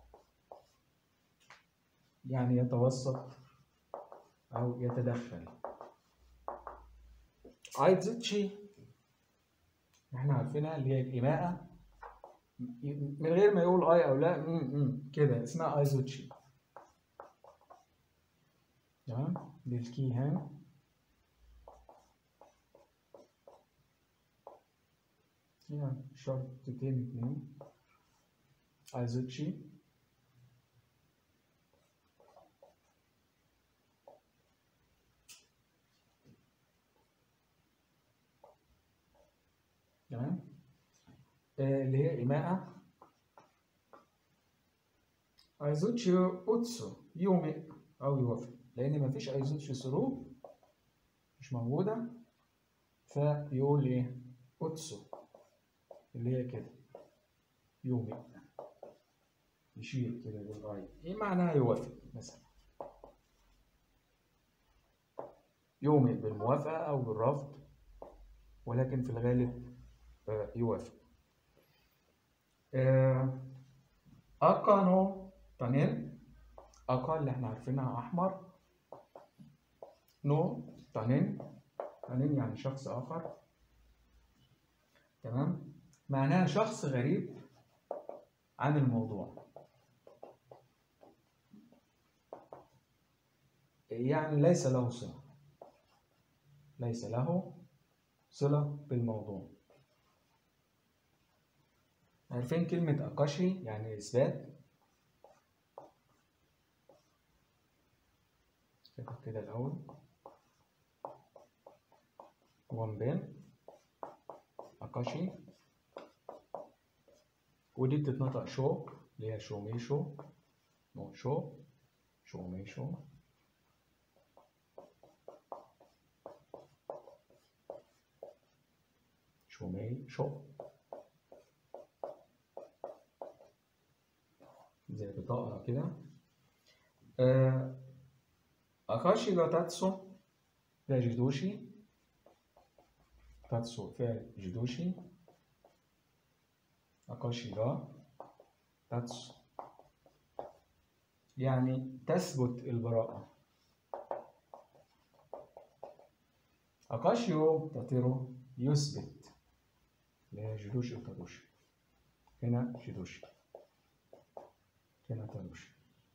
يعني يتوسط أو يتدخل أيتزوتشي احنا عارفينها اللي هي الإماءة من غير ما يقول اي او لا م- م- كده اسمها ايزوتشي تمام دي الكي هنا هنا شرطتين اتنين ايزوتشي تمام آه، اللي هي إيماءة أيزوتشي أوتسو يومئ أو يوافق لأن مفيش أيزوتشي سرو مش موجودة فيقول إيه أوتسو اللي هي كده يومئ يشير كده بالغاية إيه معناها يوافق مثلا يومئ بالموافقة أو بالرفض ولكن في الغالب آه، يوافق آه، أقانو تانين أقا اللي احنا عارفينها أحمر نو تانين تانين يعني شخص آخر تمام معناها شخص غريب عن الموضوع يعني ليس له صلة ليس له صلة بالموضوع عارفين كلمة أكاشي يعني إثبات كتب كده الأول وانبين أكاشي ودي بتتنطق شو اللي هي شوميشو نو شو شوميشو شوميشو زي بطاقة كده آه، أكاشي ga تاتسو ده جدوشي تاتسو فعل جدوشي أكاشي ga تاتسو يعني تثبت البراءة أكاشيو تطيرو يثبت اللي هي جدوشي وتادوشي هنا جدوشي هنا تادوشي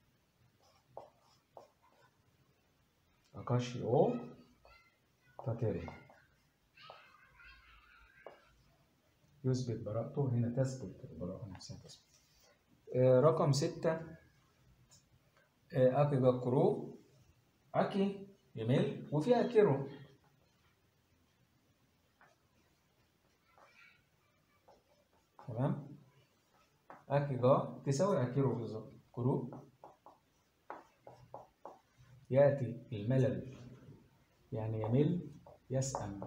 أكاشي أو تاتيرو يثبت براءته هنا تثبت البراءة نفسها تثبت آه، رقم ستة آه، أكي جا كرو أكي جميل وفيها كيرو تمام أكي جا تساوي أكيرو بالظبط كرو يأتي الملل يعني يمل يسأم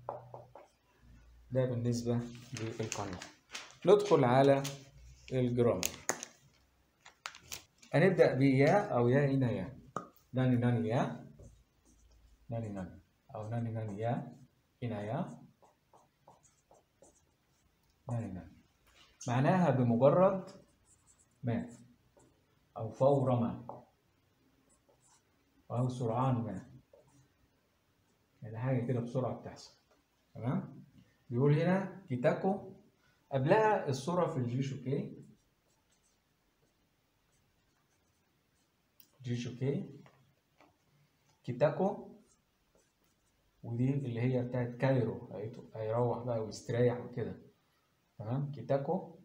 ده بالنسبة للقانون ندخل على الجرامر هنبدأ بيا أو يا إنا يا ناني ناني يا ناني ناني أو ناني ناني يا إنا يا ناني ناني معناها بمجرد ما أو فور ما أو سرعان ما يعني حاجة كده بسرعة بتحصل تمام بيقول هنا كيتاكو قبلها الصورة في الجيشوكي جيشوكي كيتاكو ودي اللي هي بتاعت كايرو هيت- هيروح بقى ويستريح وكده تمام كيتاكو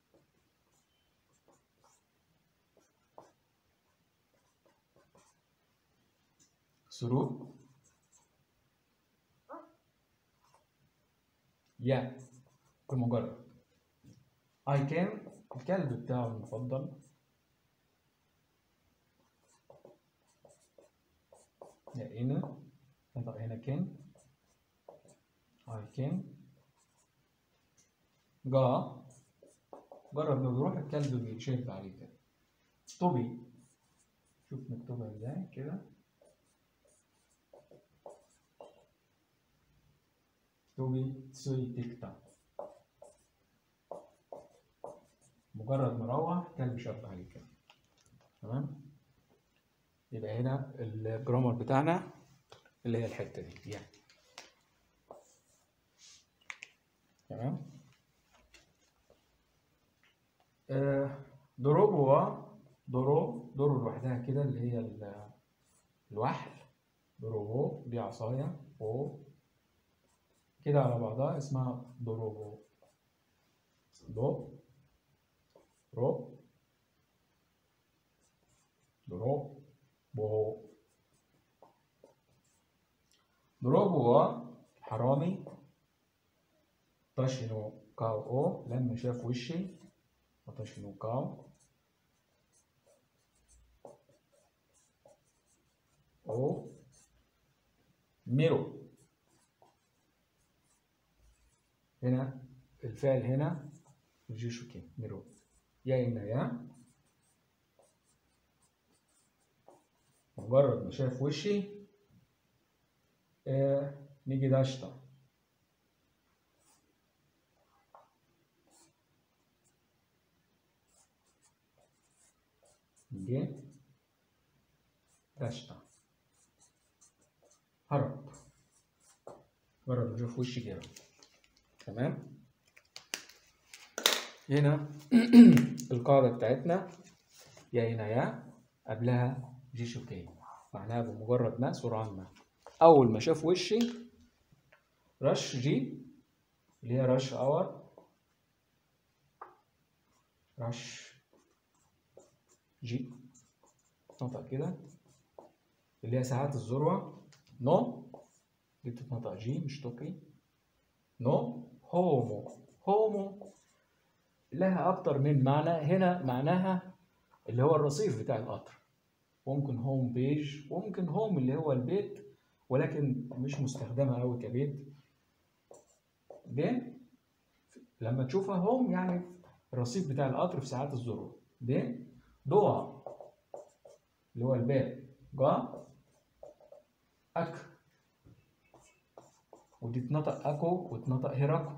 سرو يا بمجرد I can الكلب بتاعه المفضل يا هنا نضع هنا can I can جا جرب لو يروح الكلب بيتشد عليه كده طبي شوف مكتوبة ازاي كده توبي تسوي تيكتا مجرد ما روح كلب شد عليه كده تمام يبقى هنا الجرامر بتاعنا اللي هي الحته دي يعني تمام آه دروبوا درو درو لوحدها كده اللي هي ال- الوحل دروبو دي عصاية و كده على بعضها اسمها دروبو دو رو درو بو دروبو حرامي طشنو كاو او لما شاف وشي وطشنو كاو او ميرو هنا الفعل هنا جيشوكي ميرو يا إنا يا مجرد ما شاف وشي آه نيجي داشتا نيجي داشتا هرب مجرد ما شاف وشي جرب تمام هنا القاعدة بتاعتنا يا هنا يا قبلها جيشوكي معناها بمجرد ما سرعان ما أول ما شاف وشي رش جي اللي هي رش اور رش جي تنطق كده اللي هي ساعات الذروة نو دي بتتنطق جي مش توكي نو هومو هومو لها أكتر من معنى هنا معناها اللي هو الرصيف بتاع القطر ممكن هوم بيج وممكن هوم اللي هو البيت ولكن مش مستخدمة أوي كبيت ب لما تشوفها هوم يعني الرصيف بتاع القطر في ساعات الذروة ب دوا اللي هو الباب جا أك ودي تنطق أكو وتنطق هيراكو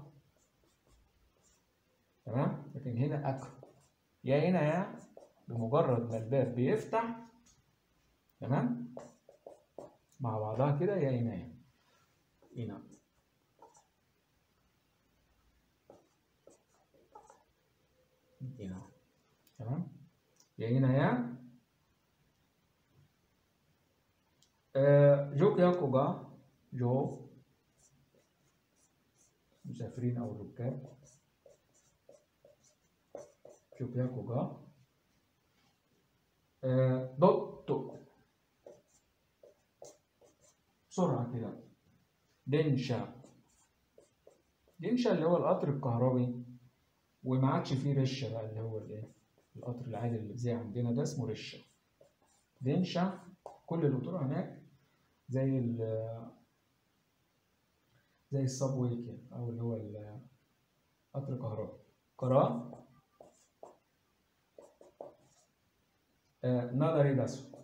تمام لكن هنا أكو يا هنا يا بمجرد ما الباب بيفتح تمام مع بعضها كده يا هنا يا هنا هنا تمام يا هنا يا آه، جو كياكوغا جو مسافرين أو ركاب جو كياكوغا آه، دوتو بسرعة كده دنشا دنشا اللي هو القطر الكهربي وما عادش فيه رشة بقى اللي هو الايه القطر العادي اللي زي عندنا ده اسمه رشة دنشا كل القطور هناك زي ال زي الصابوي كده او اللي هو القطر الكهربي قرا آه، نادري داسو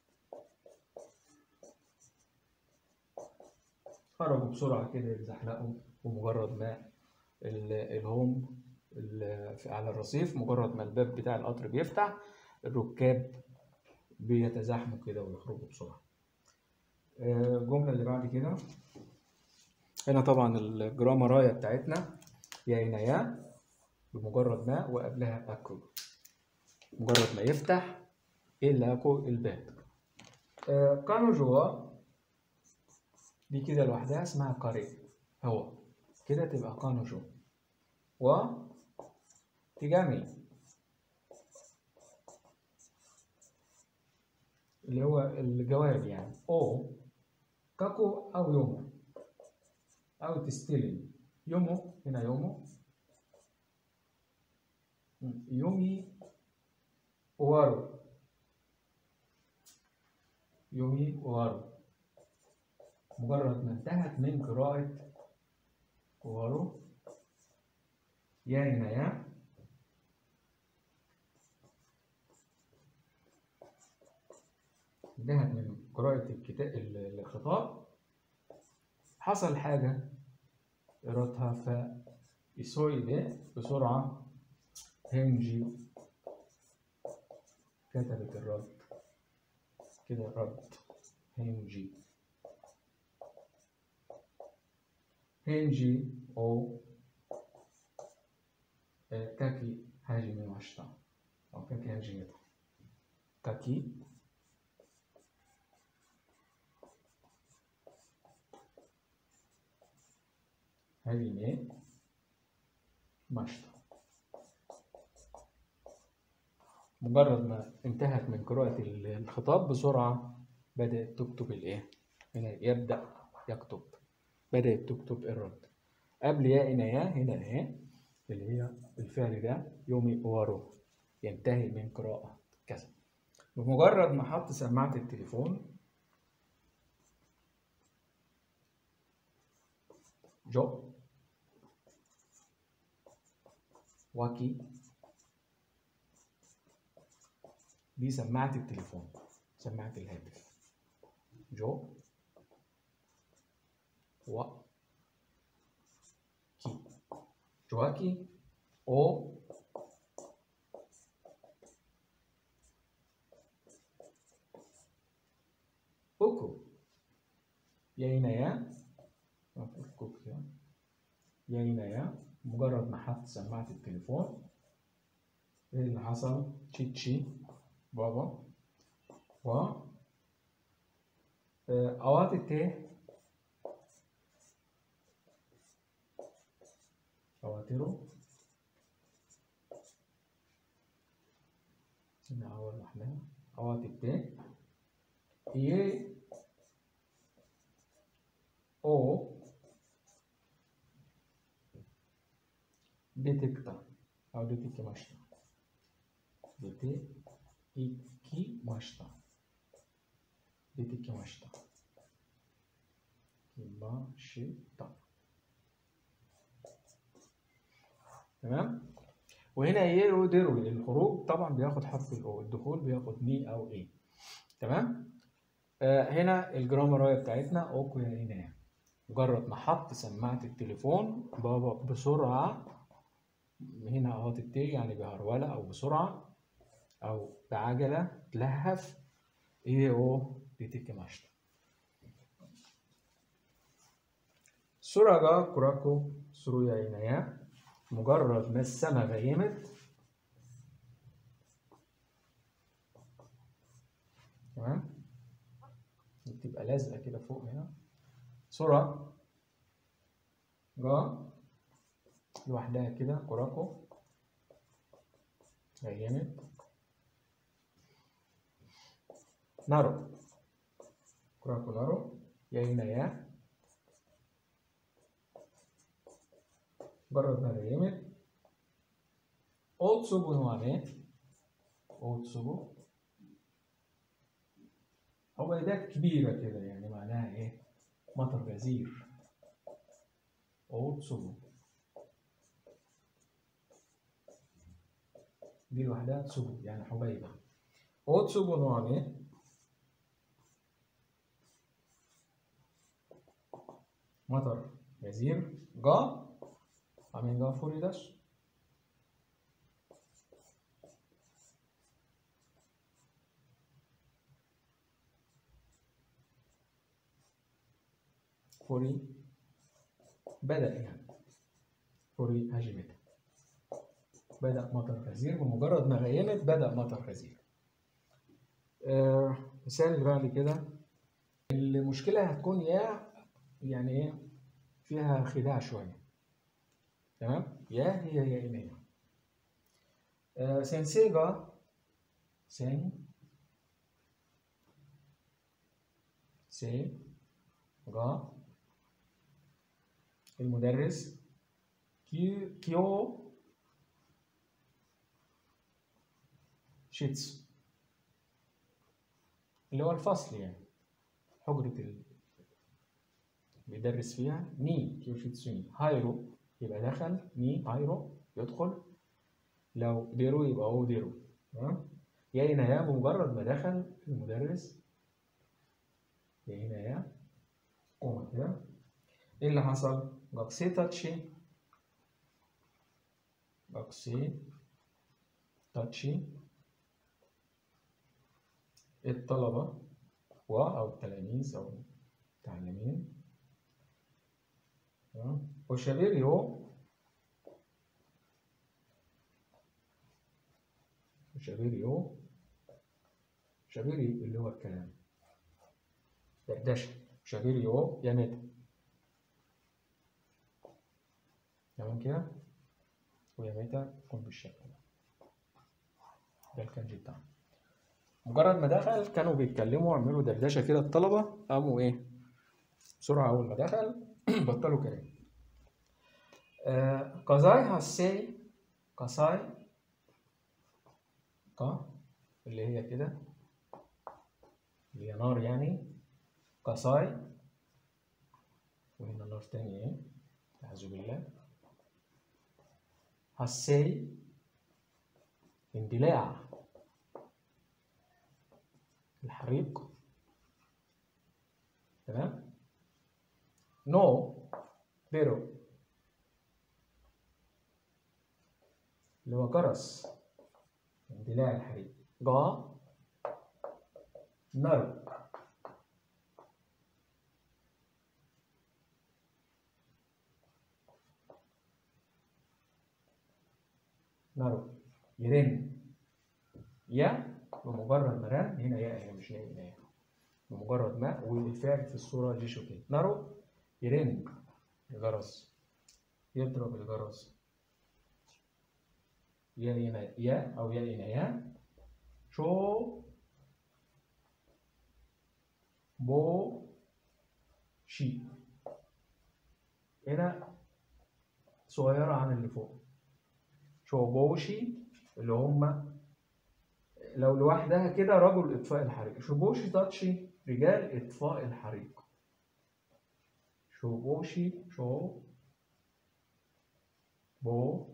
خرجوا بسرعة كده يتزحلقوا ومجرد ما ال- الهوم ال- في- على الرصيف مجرد ما الباب بتاع القطر بيفتح الركاب بيتزاحموا كده ويخرجوا بسرعة آه، الجملة اللي بعد كده هنا طبعا الجرامراية بتاعتنا يا هنا يا بمجرد ما وقبلها أكو مجرد ما يفتح إلا أكو الباب آه، كانوا جوا دي كده لوحدها اسمها قارئ هو كده تبقى كانوجو و تيجامي اللي هو الجواب يعني او كاكو او يومو او تستلم يومو هنا يومو يومي وارو يومي وارو مجرد ما انتهت من قراءة وارو يا هنا يا انتهت من قراءة الكتاب الخطاب حصل حاجة قرأتها ف إسويدة بسرعة هنجي كتبت الرد كده رد هنجي هنجي أو آه، كاكي هاجي ماشتا أو كاكي هاجي ميتا كاكي هاجي مي ماشتا مجرد ما انتهت من قراءة الخطاب بسرعة بدأت تكتب الإيه؟ هنا يبدأ يكتب بدأت تكتب الرد قبل يا إنا يا هنا إيه اللي هي الفعل ده يومي أوارو ينتهي من قراءة كذا بمجرد ما حط سماعة التليفون جو واكي دي سماعة التليفون سماعة الهاتف جو و كي جواكي او اوكو يا هنا يا كوك يا يا هنا يا مجرد ما حط سماعة التليفون ايه اللي حصل تشيتشي بابا و آه، اوقات التيه أواتره هنا أول واحدة أوات التاء يه أو ديتكتا أو ديتكي ماشتا ديتي إيكي ماشتا ديتكي ماشتا ماشتا تمام وهنا يرو ديرو الخروج طبعا بياخد حرف الاو الدخول بياخد ني او اي تمام آه هنا الجرامرايه بتاعتنا اوكو يا هنا مجرد ما حط سماعه التليفون بابا بسرعه هنا اهوت التي يعني بهرولة او بسرعه او بعجله تلهف ايه او ديتيكي ماشتا سورة كوراكو سرويا إنايا مجرد ما السما غيمت تمام بتبقى لازقة كده فوق هنا سرعة جا لوحدها كده كوراكو غيمت نارو كوراكو نارو يا هنا يا مجرد ما غيمت اوتسوبو نوعين اوتسوبو عبيدات كبيرة كده يعني معناها ايه مطر غزير اوتسوبو دي لوحدها تسوبو يعني حبيبة اوتسوبو نوعين مطر غزير جا عاملين جا فوريداش فوري بدأ يعني فوري هجمت بدأ مطر غزير بمجرد ما غيمت بدأ مطر غزير آه مثال اللي بعد كده المشكلة هتكون يا يعني ايه فيها خداع شوية تمام يا هي يا إيمية آه سensei가 سين سيغا المدرس كي كيو شيتس اللي هو الفصل يعني حجرة ال... بيدرس فيها ني كيو شيتسو ني هايرو يبقى دخل ني هايرو يدخل لو ديرو يبقى هو ديرو تمام يا هنا يا بمجرد ما دخل المدرس يا هنا يا قوم كده ايه اللي حصل؟ جاكسي تاتشي جاكسي تاتشي الطلبة و أو التلاميذ أو المتعلمين تمام وشابيريو وشابيريو شابيري اللي هو الكلام دردشة شابيريو يامتا تمام كده ويامتا تكون بالشكل ده ده الكانجي بتاعنا مجرد ما دخل كانوا بيتكلموا عملوا دردشه كده الطلبه قاموا ايه بسرعه اول ما دخل بطلوا كلام آه كازاي هاسي كاساي كا اللي هي كده اللي هي نار يعني كاساي وهنا نار تاني ايه أعوذ بالله هاسي اندلاع الحريق تمام نو بيرو اللي هو جرس اندلاع الحريق جا نار نار يرن يا بمجرد ما رن هنا يا هي مش هنا يا بمجرد ما والفعل في الصورة دي شو كده نارو يرن الجرس يضرب الجرس يا هنا يا أو يا هنا يا شو بو شي هنا صغيرة عن اللي فوق شو بوشي اللي هم لو لوحدها كده رجل اطفاء الحريق شوبوشي تاتشي رجال اطفاء الحريق شوبوشي شو بو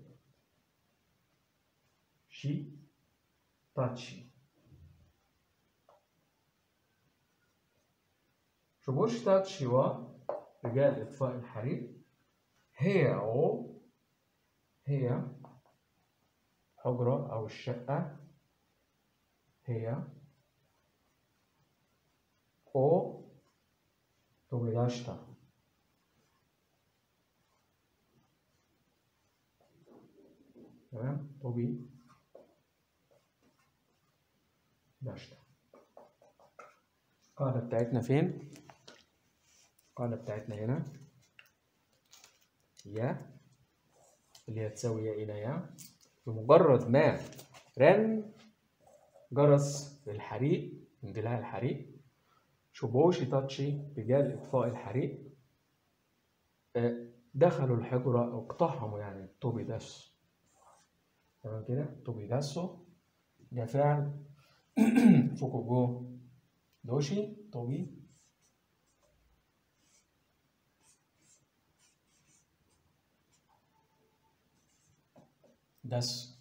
شي تاتشي شوبوشي تاتشي و رجال اطفاء الحريق هي او هي حجرة أو الشقة هي او توبيداشتا تمام توبي داشتا القاعدة بتاعتنا فين؟ القاعدة بتاعتنا هنا يا اللي هي تساوي يا إلى يا بمجرد ما رن جرس الحريق اندلاع الحريق شبوشي تاتشي رجال إطفاء الحريق آه، دخلوا الحجرة أو اقتحموا يعني توبي داس تمام كده توبي داسو ده فعل فوكوجو دوشي توبي داس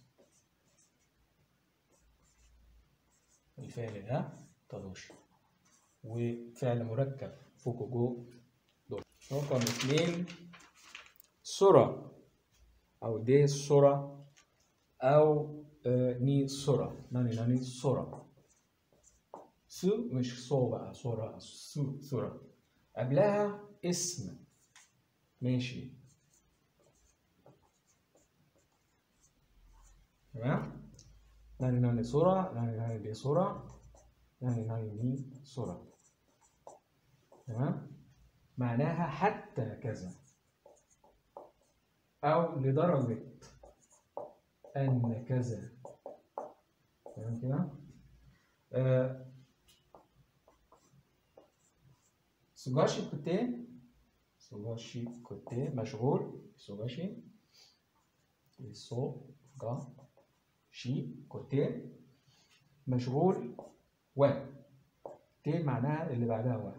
الفعل ده تدوشي وفعل مركب فوكوجو دوشي رقم اتنين سورة أو دي سورة أو آه، ني سورة ناني ناني سورة سو مش صو بقى سورة سو سورة قبلها اسم ماشي تمام ناني ناني سورة ناني ناني دي سورة ناني ناني ني سورة تمام معناها حتى كذا أو لدرجة أن كذا تمام كده آه، سوغاشي كوتي سوغاشي كوتي مشغول سوغاشي سو غا شي كوتي مشغول و تي معناها اللي بعدها و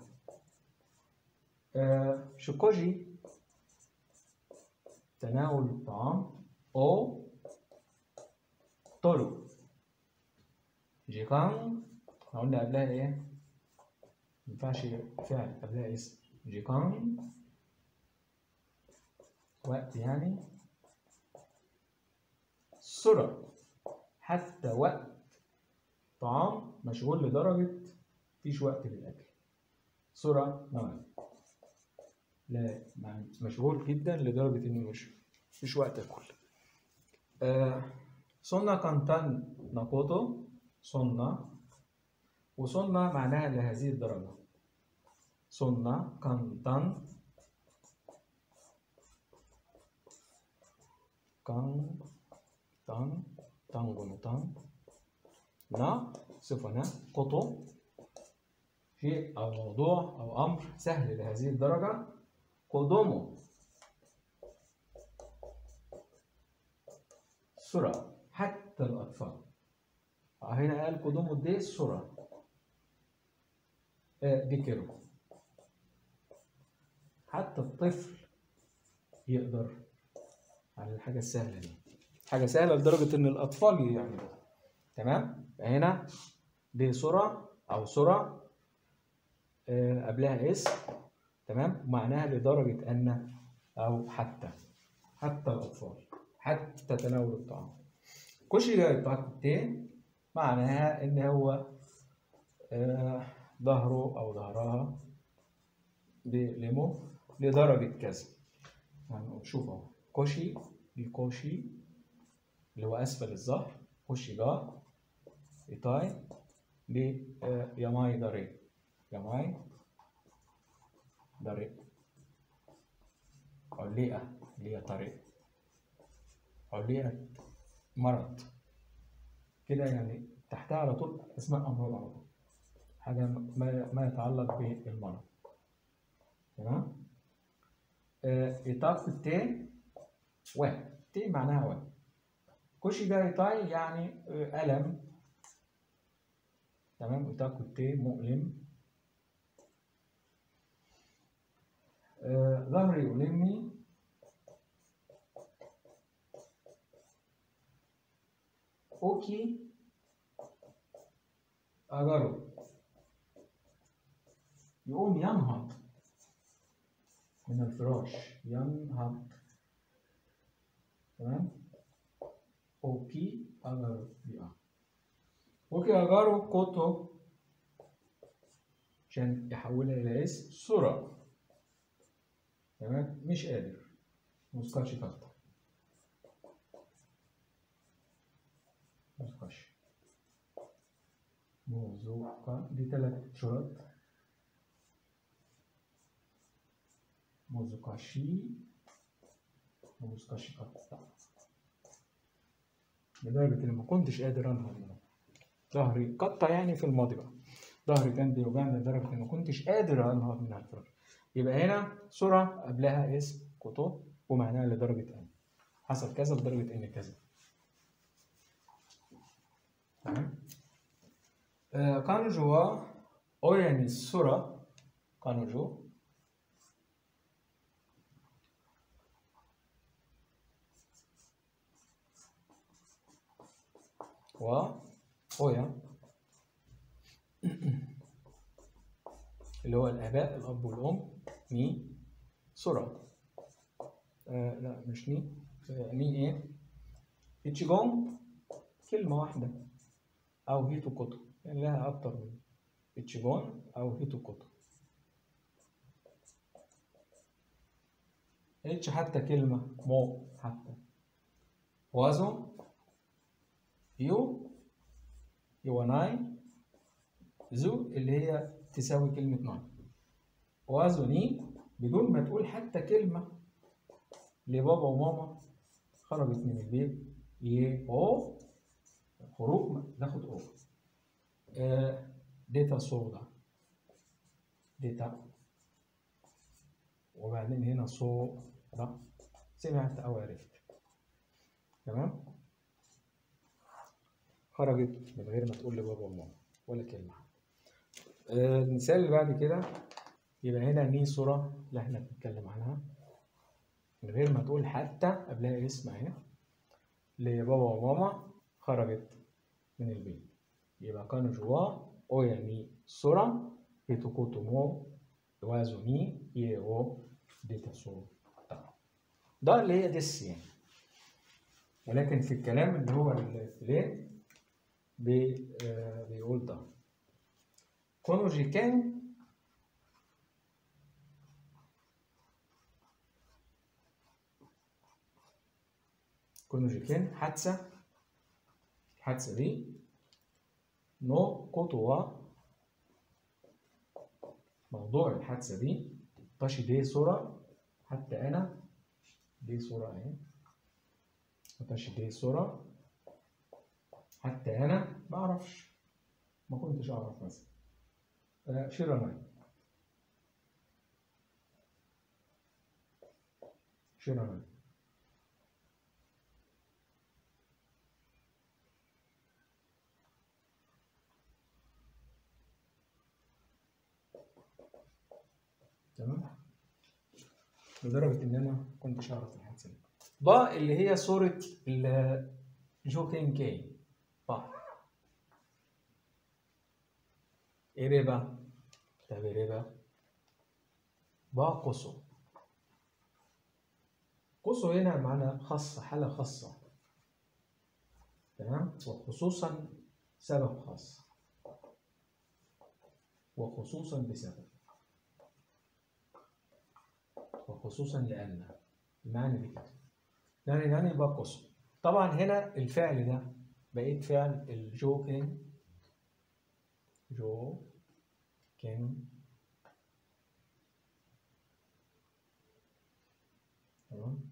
آه، شوكوجي تناول الطعام أو طلب جيكان احنا قلنا قبلها ايه؟ مينفعش فعل قبلها اسم جيكان وقت يعني سرعة حتى وقت طعام مشغول لدرجة مفيش وقت للأكل سرعة نوعا لا مع- مشغول جدا لدرجة إنه مش مفيش وقت آكل آه そんな簡単なこと、そんな、وصلنا معناها لهذه الدرجة. そんな簡単、簡単、単語の単、な、صفة نا، こと、شيء أو موضوع أو أمر سهل لهذه الدرجة. قدومه سرعة حتى الأطفال هنا قال قدومه دي سرعة آه، دي كيرو حتى الطفل يقدر على الحاجة السهلة دي حاجة سهلة لدرجة إن الأطفال يعملوها تمام هنا دي سرعة أو سرعة آه، قبلها اسم تمام ومعناها لدرجة أن أو حتى حتى الأطفال حتى تناول الطعام كوشي تاكوتي معناها إن هو آه، ظهره أو ظهرها بليمو لدرجة كذا يعني شوف اهو كوشي دي كوشي اللي هو أسفل الظهر كوشي جا إيتاي دي آه، ياماي داري ياماي داري علقة اللي هي طريق علقة مرض كده يعني تحتها على طول اسمها أمراض على طول حاجة ما, ما يتعلق بالمرض تمام آه، إيتاك تي و تي معناها و كوشي ده إيتاي يعني آه، ألم تمام إيتاك تي مؤلم آه، ظهري يؤلمني أوكي أجرب يقوم ينهض من الفراش ينهض تمام أوكي أجرب يقع أوكي أجرب كوتو عشان يحولها إلى اسم سرعة تمام مش قادر مسكرش تفتح مسكرش موزوقة دي تلات شرط موزوكاشي موزوكاشي كاتا لدرجة إني ما كنتش قادر أنهض منه ظهري قطع يعني في الماضي بقى ظهري كان بيوجعني لدرجة إني ما كنتش قادر أنهض من على الفراش يبقى هنا صورة قبلها اسم كوتو ومعناها لدرجة إن حصل كذا لدرجة إن كذا تمام آه، كانجو وا أوياني الصورة كانجو و أويا اللي هو الآباء الأب والأم ني صورة آه لا مش ني آه ني إيه إتشيجون كلمة واحدة أو هيتو كوتو يعني لها أكتر من إتشيجون أو هيتو كوتو إتش حتى كلمة مو حتى وازو يو يواناي زو اللي هي تساوي كلمة ناي وازو ني بدون ما تقول حتى كلمة لبابا وماما خرجت من البيت يه او خروج ناخد او آه، ديتا صودا ديتا وبعدين هنا صودا سمعت او عرفت تمام خرجت من غير ما تقول لبابا وماما ولا كلمة آه، المثال اللي بعد كده يبقى هنا ني صورة اللي احنا بنتكلم عنها من غير ما تقول حتى قبلها اسم اهي لبابا وماما خرجت من البيت يبقى كانوا جوا او يعني صورة هيتوكوتو مو وازو ني يه او ديتا صورة ده اللي هي ديس يعني ولكن في الكلام اللي هو الفلان بي آه، بيقول ده كونو جيكان كونو جيكان حادثة الحادثة دي نو كوتوا موضوع الحادثة دي طاشي دي صورة حتى أنا دي صورة أهي طاشي دي صورة حتى أنا ما أعرفش ما كنتش أعرف مثلا آه، شيراناي شيراناي تمام لدرجة إن أنا ما كنتش أعرف الحادثة دي با اللي هي صورة ال- جوكين كي با إيريبا تابيريبا با قصو قصو هنا معنى خاصة حالة خاصة تمام وخصوصا سبب خاص وخصوصا بسبب وخصوصا لأن المعنى دي كده يعني يعني يبقى قصو طبعا هنا الفعل ده بقيت فعل الجوكين جو كين تمام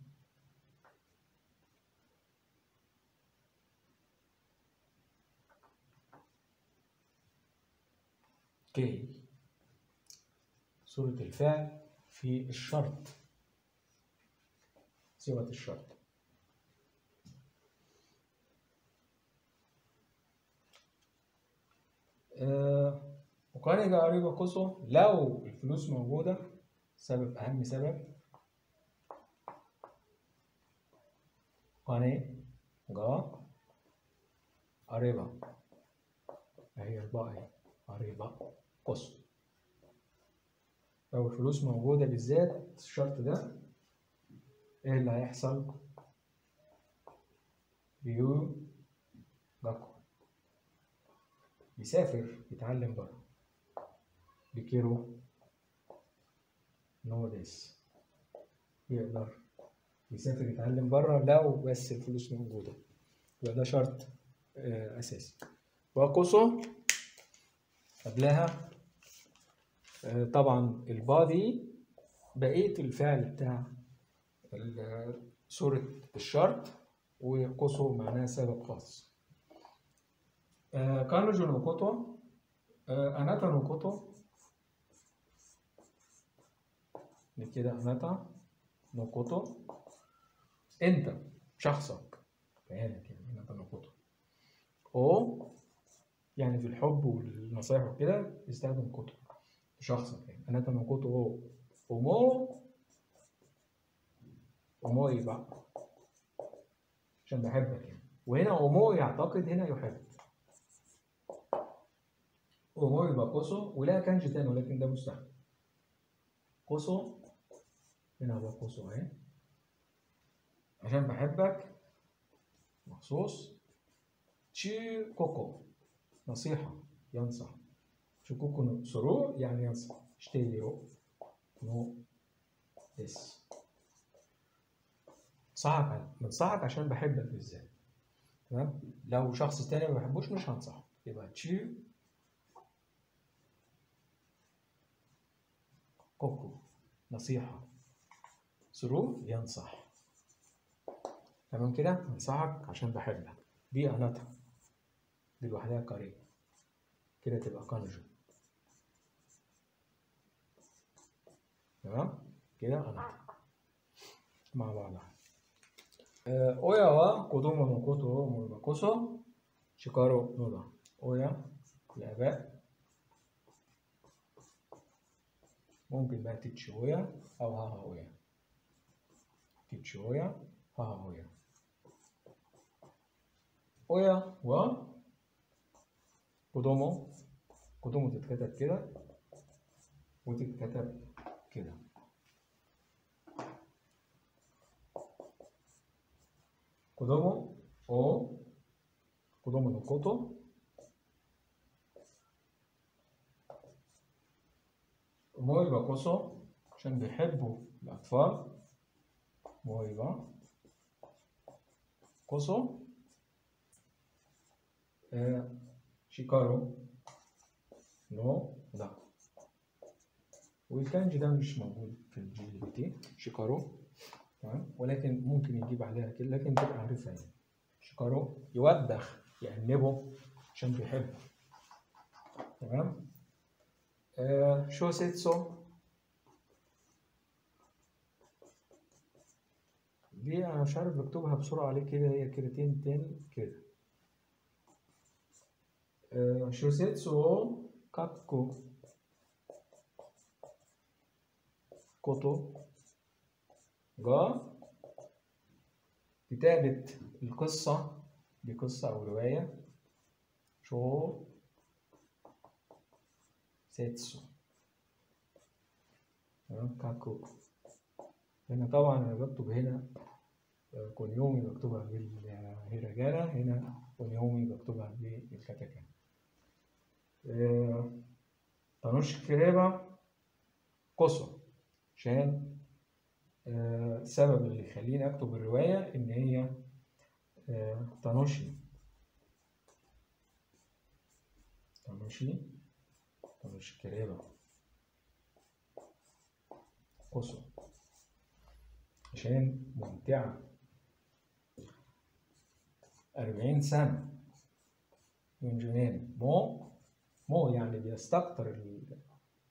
كي صورة الفعل في الشرط صيغة الشرط آه، وكان جا قريبة قصو لو الفلوس موجودة سبب أهم سبب كان جا قريبة هي الباء اهي قريبة قصو لو الفلوس موجودة بالذات الشرط ده ايه اللي هيحصل بيو جاكو يسافر يتعلم بره بكيرو نو ديس يقدر يسافر يتعلم بره لو بس الفلوس موجودة يبقى ده شرط آه، أساسي وقصه قبلها آه، طبعا البادي بقية الفعل بتاع ال- صورة الشرط وقوسه معناها سبب خاص آه، كانجو نو كوتو آه، أناتا نو كوتو كده أناتا نو كوتو أنت شخصك بيانك يعني أناتا نو كوتو أو يعني في الحب والنصائح وكده يستخدم كوتو شخصك يعني أناتا نو كوتو أو أومو أومو إيه بقى عشان بحبك يعني وهنا أومو يعتقد هنا يحب أومو يبقى كوسو ولها كانجي تاني ولكن ده مستحيل كوسو هنا هو كوسو اهي عشان بحبك مخصوص تشي كوكو نصيحة ينصح تشي كوكو نو سرو يعني ينصح اشتيرو نو ديس صحك بنصحك عشان بحبك بالذات تمام لو شخص تاني ما بحبوش مش هنصحه يبقى تشي كوكو نصيحة سرو ينصح تمام كده انصحك عشان بحبك دي اناتا دي لوحدها قريب كده تبقى كانجو تمام كده اناتا مع بعضها آه، اويا وا كودومو نو كوتو او مويباكوسو شيكارو نودا اويا الاباء ممكن بقى تتشويا او هاهاويا تتشويا هاهاويا اويا و كودومو كودومو تتكتب كده وتتكتب كده كودومو او كودومو نو كوتو مويبا كوسو عشان بيحبوا الأطفال مويبا كوسو آه، شيكارو نو لا والكانجي ده مش موجود في الجي ال بي تي شيكارو تمام ولكن ممكن يجيب عليها كده لكن تبقى عارفها يعني شيكارو يوبخ يأنبه عشان بيحبه تمام آه شو سيتسو دي انا مش عارف بكتبها بسرعة عليه كده هي كلمتين تاني كده آه شو سيتسو كاكو كوتو جا كتابة القصة دي قصة أو رواية شو سيتسو تمام كاكو هنا طبعا أنا بكتب هنا آه، كونيومي بكتبها بالهيراجانا هنا كونيومي بكتبها بالكاتاكانا آه، تانوشي كريبا قصة عشان آه، السبب اللي يخليني أكتب الرواية إن هي آه، تانوشي تانوشي تانوشي كريبا قصة عشان ممتعة أربعين سنة من جنان مو مو يعني بيستكتر ال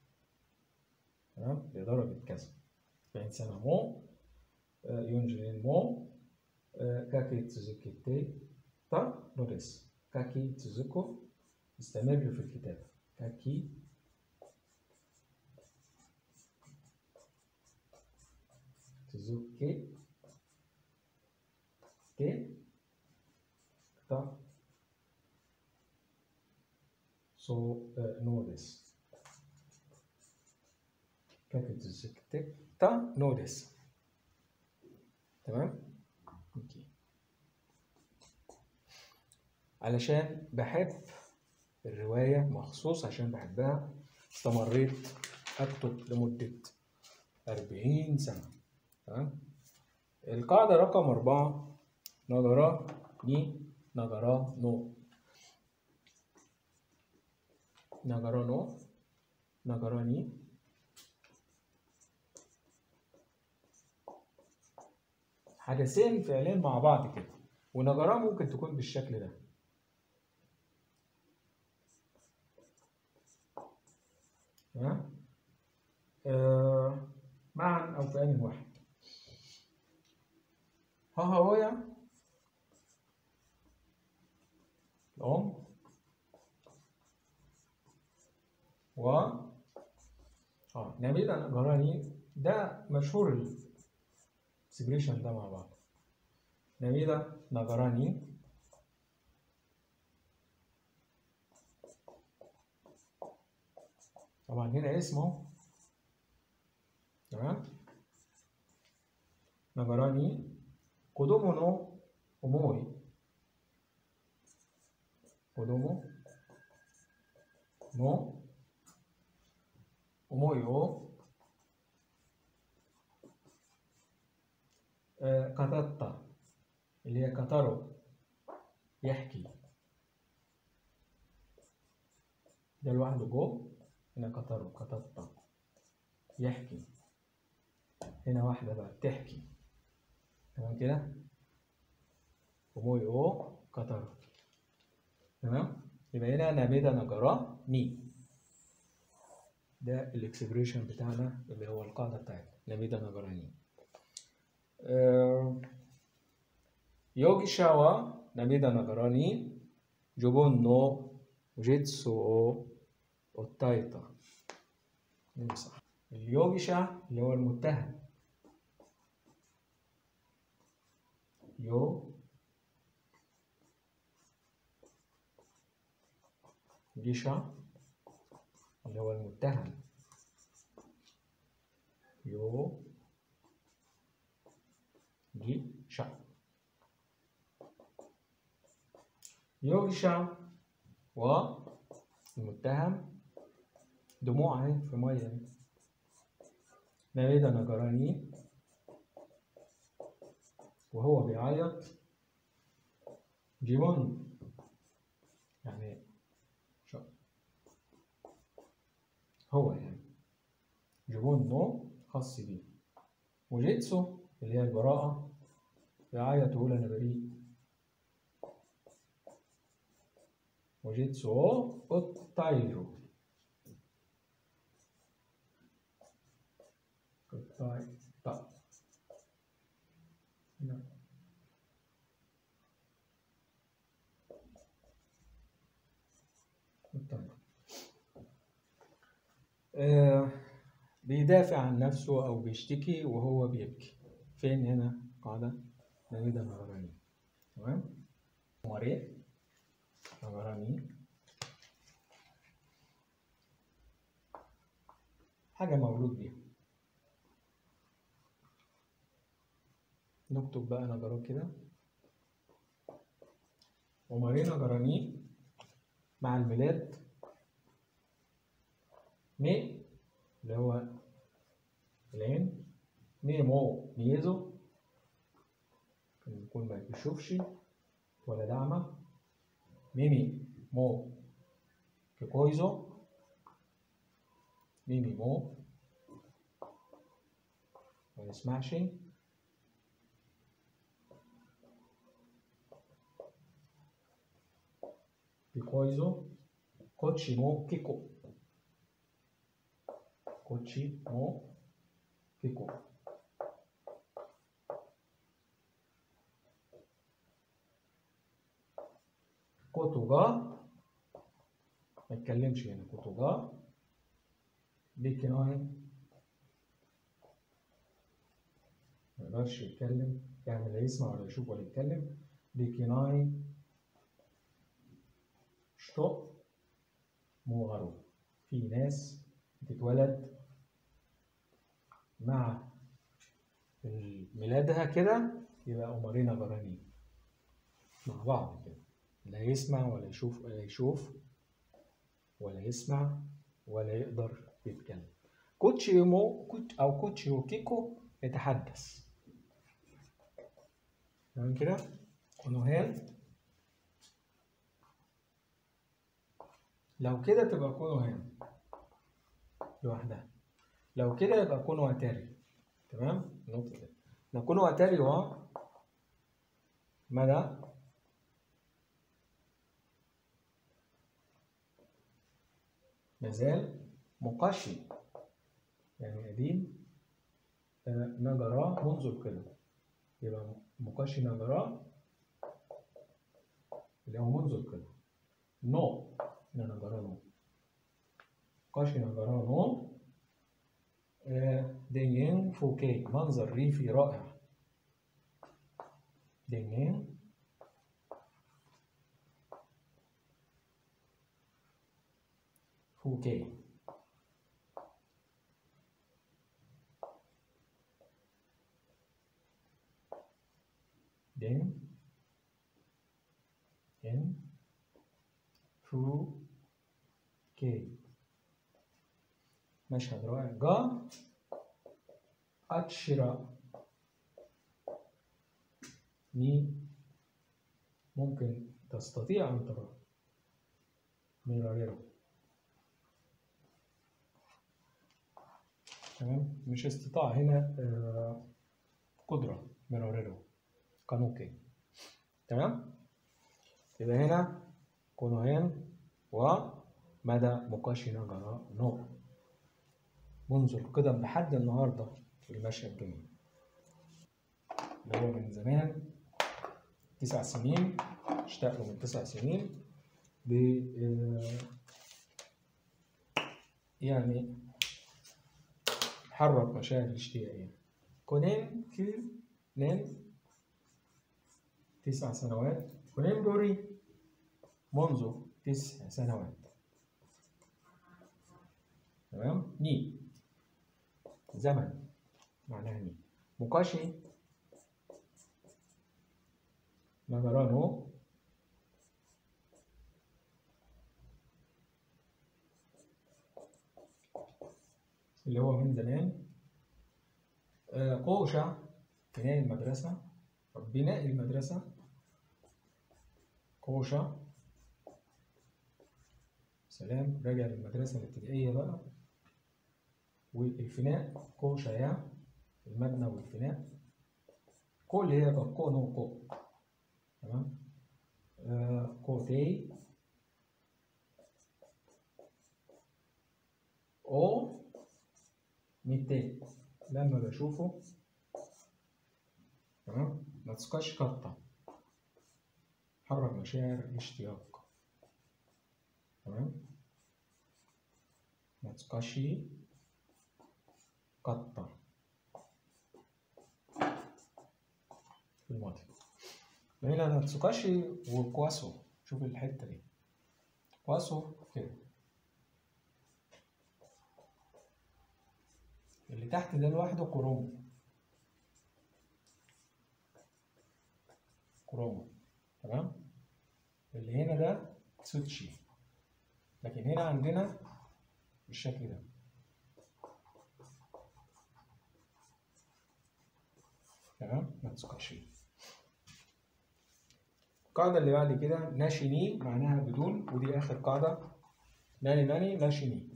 تمام لدرجة كذا 40 سنة مو آه، يونجين مو آه، كاكي تزوكيتي تا نوريس كاكي تزوكو استمر في الكتابة كاكي تزوكي تي تا سو نوريس كاكي تزوكيتي تا نوريس تمام اوكي علشان بحب الرواية مخصوص عشان بحبها استمريت أكتب لمدة أربعين سنة تمام القاعدة رقم أربعة نجرا ني نجرا نو نجرا نو نجرا ني حدثين فعلين مع بعض كده ونجراه ممكن تكون بالشكل ده تمام آه معا أو في آن واحد ها هويا الأم و اه نبيل جراني ده مشهور الاكسبريشن ده مع بعض نبيل نجراني طبعا هنا اسمه تمام نجراني 子供の思い子供の思いを、آه، 語った اللي هي 語る يحكي ده لوحده جو هنا 語る قططة يحكي هنا واحدة بقى بتحكي تمام كده思いを語る تمام يبقى هنا نابدا نجراه ني ده الاكسبريشن بتاعنا اللي هو القاعدة بتاعتنا نابدا نجراه ني آه، 容疑者は涙ながらに自分の実を訴えた。إيه صح. اليوجشا اللي هو المتهم. يو جيشا اللي هو المتهم. يو جيشا. يغشى والمتهم دموع اهي في ميه اهي نريد نجراني وهو بيعيط جيبون يعني شو هو يعني جيبون نو خاص بيه وجيتسو اللي هي البراءة بيعيط ويقول أنا بريء وجيتسو الطير الطير نعم. الطير آه بيدافع عن نفسه أو بيشتكي وهو بيبكي فين هنا قاعدة نريد مغراني تمام مريء مغراني حاجة مولود بيها نكتب بقى نجرات كده ومارينا جراني مع الميلاد مي اللي هو العين مي مو ميزو كان يكون ما بيشوفش ولا دعمة ميمي مو كيكويزو ميمي مو ما يسمعش كيكويزو كوتشي مو كيكو كوتشي مو كيكو كوتوغا ما يتكلمش هنا كوتوغا بيكيناي ما يقدرش يتكلم يعني لا يسمع ولا يشوف ولا يتكلم بيكيناي شتو موغارو في ناس بتتولد مع ميلادها كده يبقى أمارينا جرانين مع بعض كده لا يسمع ولا يشوف ولا يشوف ولا يسمع ولا يقدر يتكلم كوتشي مو كوت أو كوتشي وكيكو يتحدث تمام كده كونوهان لو كده تبقى كونوهان لوحدها لو كده يبقى كونو اتاري تمام النقطة دي نكون واتاري و مدى مازال مقاشي يعني قديم آه، نجراه منذ القدم يبقى مقاشي نجراه اللي هو منذ القدم نو هنا نجراه نو مقاشي نجراه نو آه، دينين فوكي منظر ريفي رائع دينين فوكي den en فو كي مشهد رائع جا أتشرا ني ممكن تستطيع أن ترى ميراريرو تمام مش استطاع هنا آه، قدرة ميراريرو كانوكي تمام يبقى هنا كونوهين ومدى مقاشي نجرة نو منذ القدم لحد النهارده المشي الجميل اللي هو من زمان تسع سنين اشتاق له من تسع سنين ب آه، يعني حرك مشاعر الاشتياقية كونين كي نين تسع سنوات كونين بوري منذ تسع سنوات تمام ني زمن معناها ني مقاشي نجرانو اللي هو من زمان آه، قوشة بناء المدرسة بناء المدرسة قوشة سلام راجع للمدرسة الابتدائية بقى والفناء قوشة يا المبنى والفناء كل هي كو نو كو تمام آه، كوتي او ميتين لما بشوفه تمام ما تسقاش قطة حرك مشاعر الاشتياق تمام ما تسقاش قطة في الماضي هنا ناتسوكاشي وكواسو شوف الحتة دي كواسو كده اللي تحت ده لوحده كرومو كرومو تمام اللي هنا ده سوتشي لكن هنا عندنا بالشكل ده تمام ناتسوكاشي القاعدة اللي بعد كده ناشيني معناها بدون ودي آخر قاعدة ناني ناني ناشيني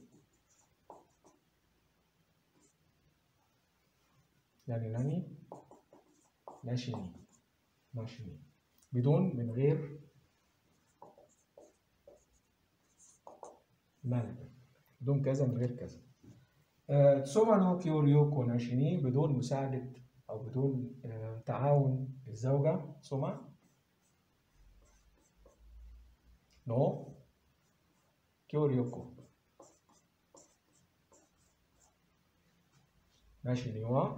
يعني ناني ناشيني ناشيني بدون من غير مانع بدون كذا من غير كذا آه، تسوما نو كيوريوكو ناشيني بدون مساعدة أو بدون آه، تعاون الزوجة سوما نو كيوريوكو ناشيني وا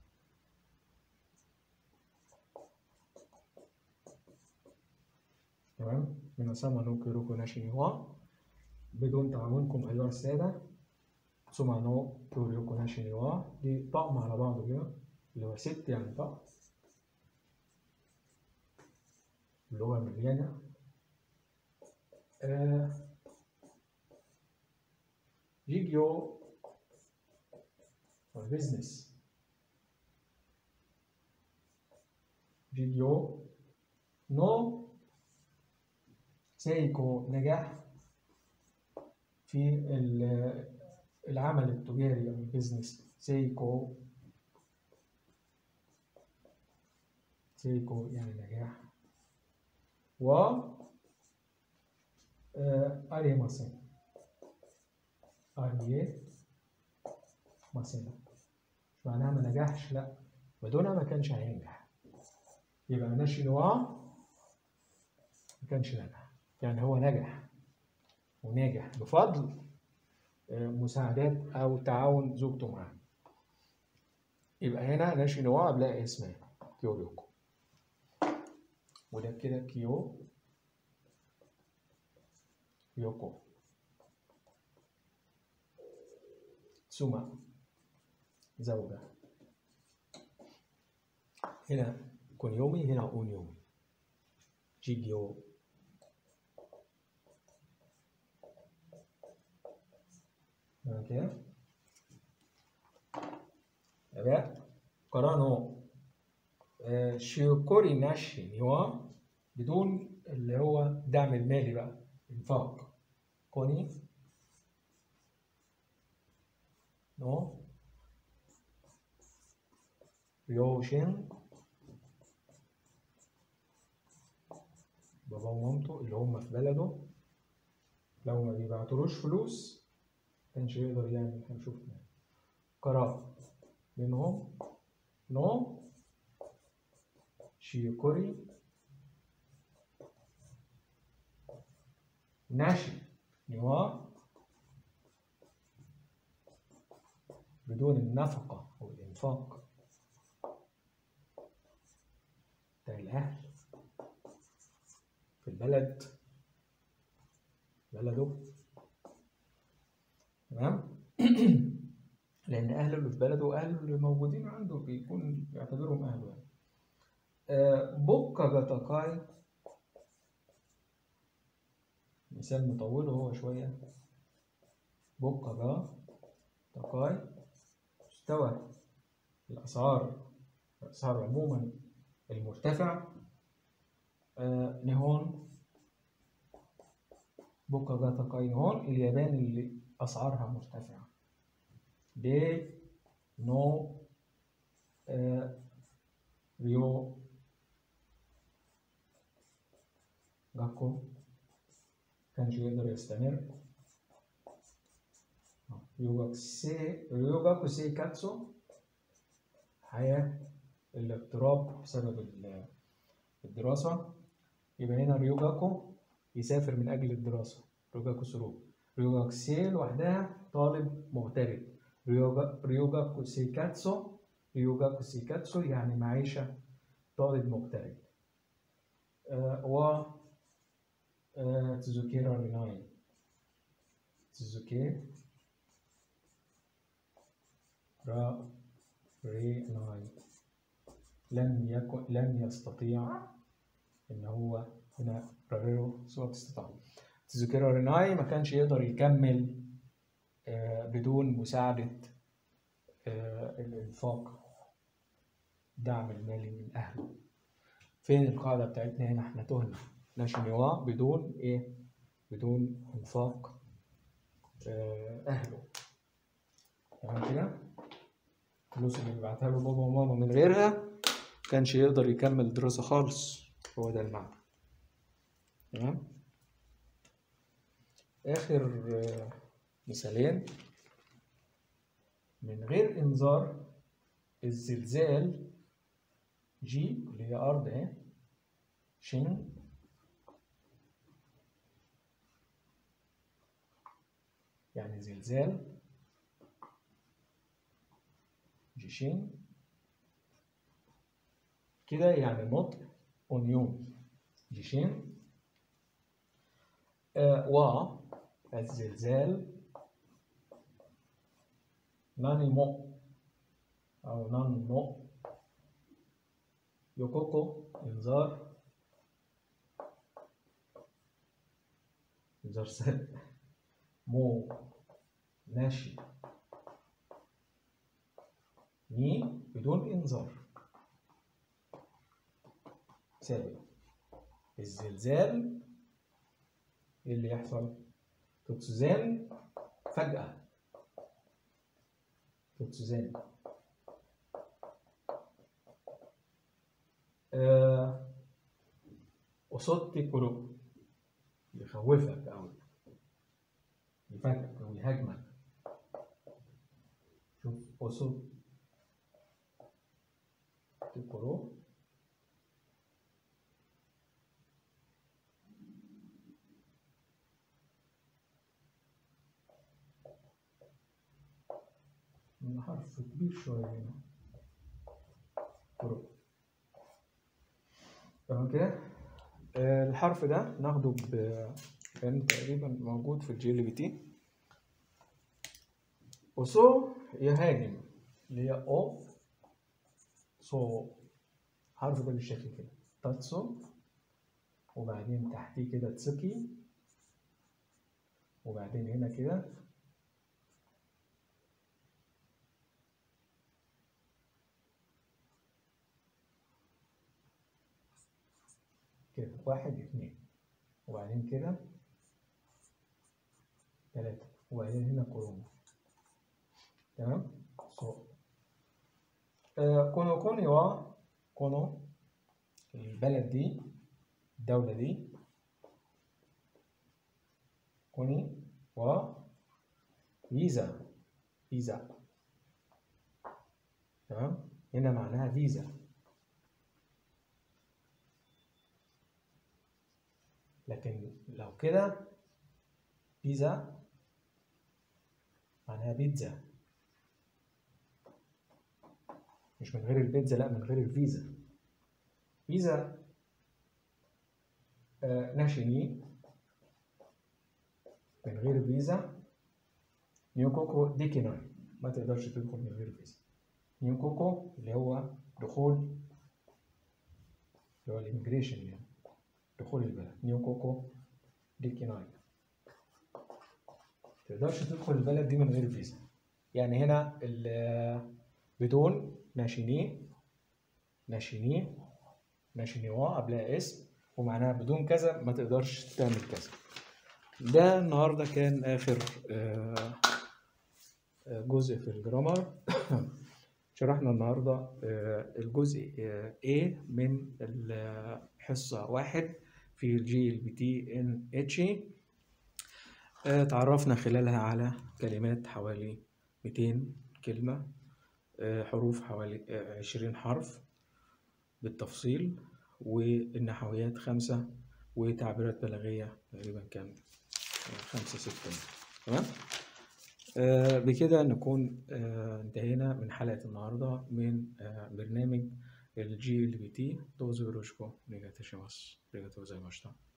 تمام من سما نو كيروكو ناشيني وا بدون تعاونكم أيها السادة سوما نو كيوريوكو ناشيني وا دي طقم على بعضه كده اللي هو ست يعني طقم اللغة مليانة آه، جيجيو والبزنس جيجيو نو سيكو نجاح في ال- العمل التجاري أو البزنس سيكو سيكو يعني نجاح و آه، أري ماسين أري ماسين مش معناها ما نجحش لا بدونها ما كانش هينجح يبقى ناشي نوا ما كانش نجح يعني هو نجح وناجح بفضل آه، مساعدات أو تعاون زوجته معاه يبقى هنا ناشي نوا بلاقي اسمها كيوريوكو وده كده كيو يوكو تسوما زوجة هنا كونيومي هنا اونيومي جيجيو تمام كده يبقى قرانو آه، شيوكوري ناشي نيوا بدون اللي هو دعم المالي بقى انفاق كوني نو ريوشين بابا ومامته اللي هم في بلده لو ما بيبعتلوش فلوس كانش يقدر يعمل هنشوف يعني. قرار منهم نو شيوكوري ناشي نوا بدون النفقة أو الإنفاق بتاع الأهل في البلد بلده تمام لأن أهله اللي في بلده وأهله اللي موجودين عنده بيكون بيعتبرهم أهله يعني. آه، بوكا جاتاكاي مثال مطوله هو شوية بوكا جا تاكاي مستوى الأسعار الأسعار عموما المرتفع آه، نيهون بوكا جا تاكاي نيهون اليابان اللي أسعارها مرتفعة دي نو آه، ريو جاكو كانش يقدر يستمر ريوغاكو سي ريوغاكو سي كاتسو حياة الاضطراب بسبب ال- الدراسة يبقى هنا ريوغاكو يسافر من أجل الدراسة ريوغاكو سرو ريوغاكو سي لوحدها طالب مغترب ريوغا ريوغاكو سي كاتسو ريوغاكو سي كاتسو يعني معيشة طالب مغترب آه و آه، تزوكيرا ريناي تزوكي را ريناي لم يكن لم يستطيع ان هو هنا راريرو سوى استطاع تزوكيرا ريناي ما كانش يقدر يكمل آه، بدون مساعدة آه، الإنفاق الدعم المالي من أهله فين القاعدة بتاعتنا هنا احنا تهنا ناشونيوا بدون ايه بدون انفاق آه، اهله تمام كده الفلوس اللي بيبعتها له بابا وماما من غيرها كانش يقدر يكمل دراسة خالص هو ده المعنى تمام آخر آه، مثالين من غير إنذار الزلزال جي اللي هي أرض اهي شين يعني زلزال جيشين كده يعني نطق أونيون جيشين آه و الزلزال ناني مو أو نان مو يوكوكو إنذار إنذار سابق مو ماشي ني بدون إنذار سابق الزلزال إيه اللي يحصل توتسوزان فجأة توتسوزان آه وصوت كورو يخوفك أو يفاجئك أو يهاجمك شوف وصوت كورو حرف كبير شوية هنا كورو تمام كده آه، الحرف ده ناخده ب كان تقريبا موجود في الجي ال بي تي وصو يهاجم اللي هي او صو حرف ده بالشكل كده تاتسو وبعدين تحتيه كده تسوكي وبعدين هنا كده كده واحد اتنين وبعدين كده تلاتة وبعدين هنا كورونا تمام صو آه كونو كوني و كونو البلد دي الدولة دي كوني و فيزا فيزا تمام هنا معناها فيزا لكن لو كده بيزا معناها بيتزا مش من غير البيتزا لا من غير الفيزا فيزا آه ناشيني من غير فيزا نيوكوكو ديكيناي ما تقدرش تدخل من غير فيزا نيوكوكو اللي هو دخول اللي هو الاميجريشن يعني دخول البلد نيو كوكو ديكيناي تقدرش تدخل البلد دي من غير فيزا يعني هنا بدون ناشيني ناشيني ناشينيوا قبلها اسم ومعناها بدون كذا ما تقدرش تعمل كذا ده النهارده كان اخر جزء في الجرامر شرحنا النهارده الجزء A من الحصة واحد في الجي ال بي تي ان اتش تعرفنا خلالها على كلمات حوالي 200 كلمة حروف حوالي 20 حرف بالتفصيل والنحويات خمسة وتعبيرات بلاغية تقريبا كام خمسة ستة تمام آه بكده نكون آه انتهينا من حلقة النهاردة من آه برنامج الجي ال بي تي どうぞよろしくお願いいたします。ありがとうございました。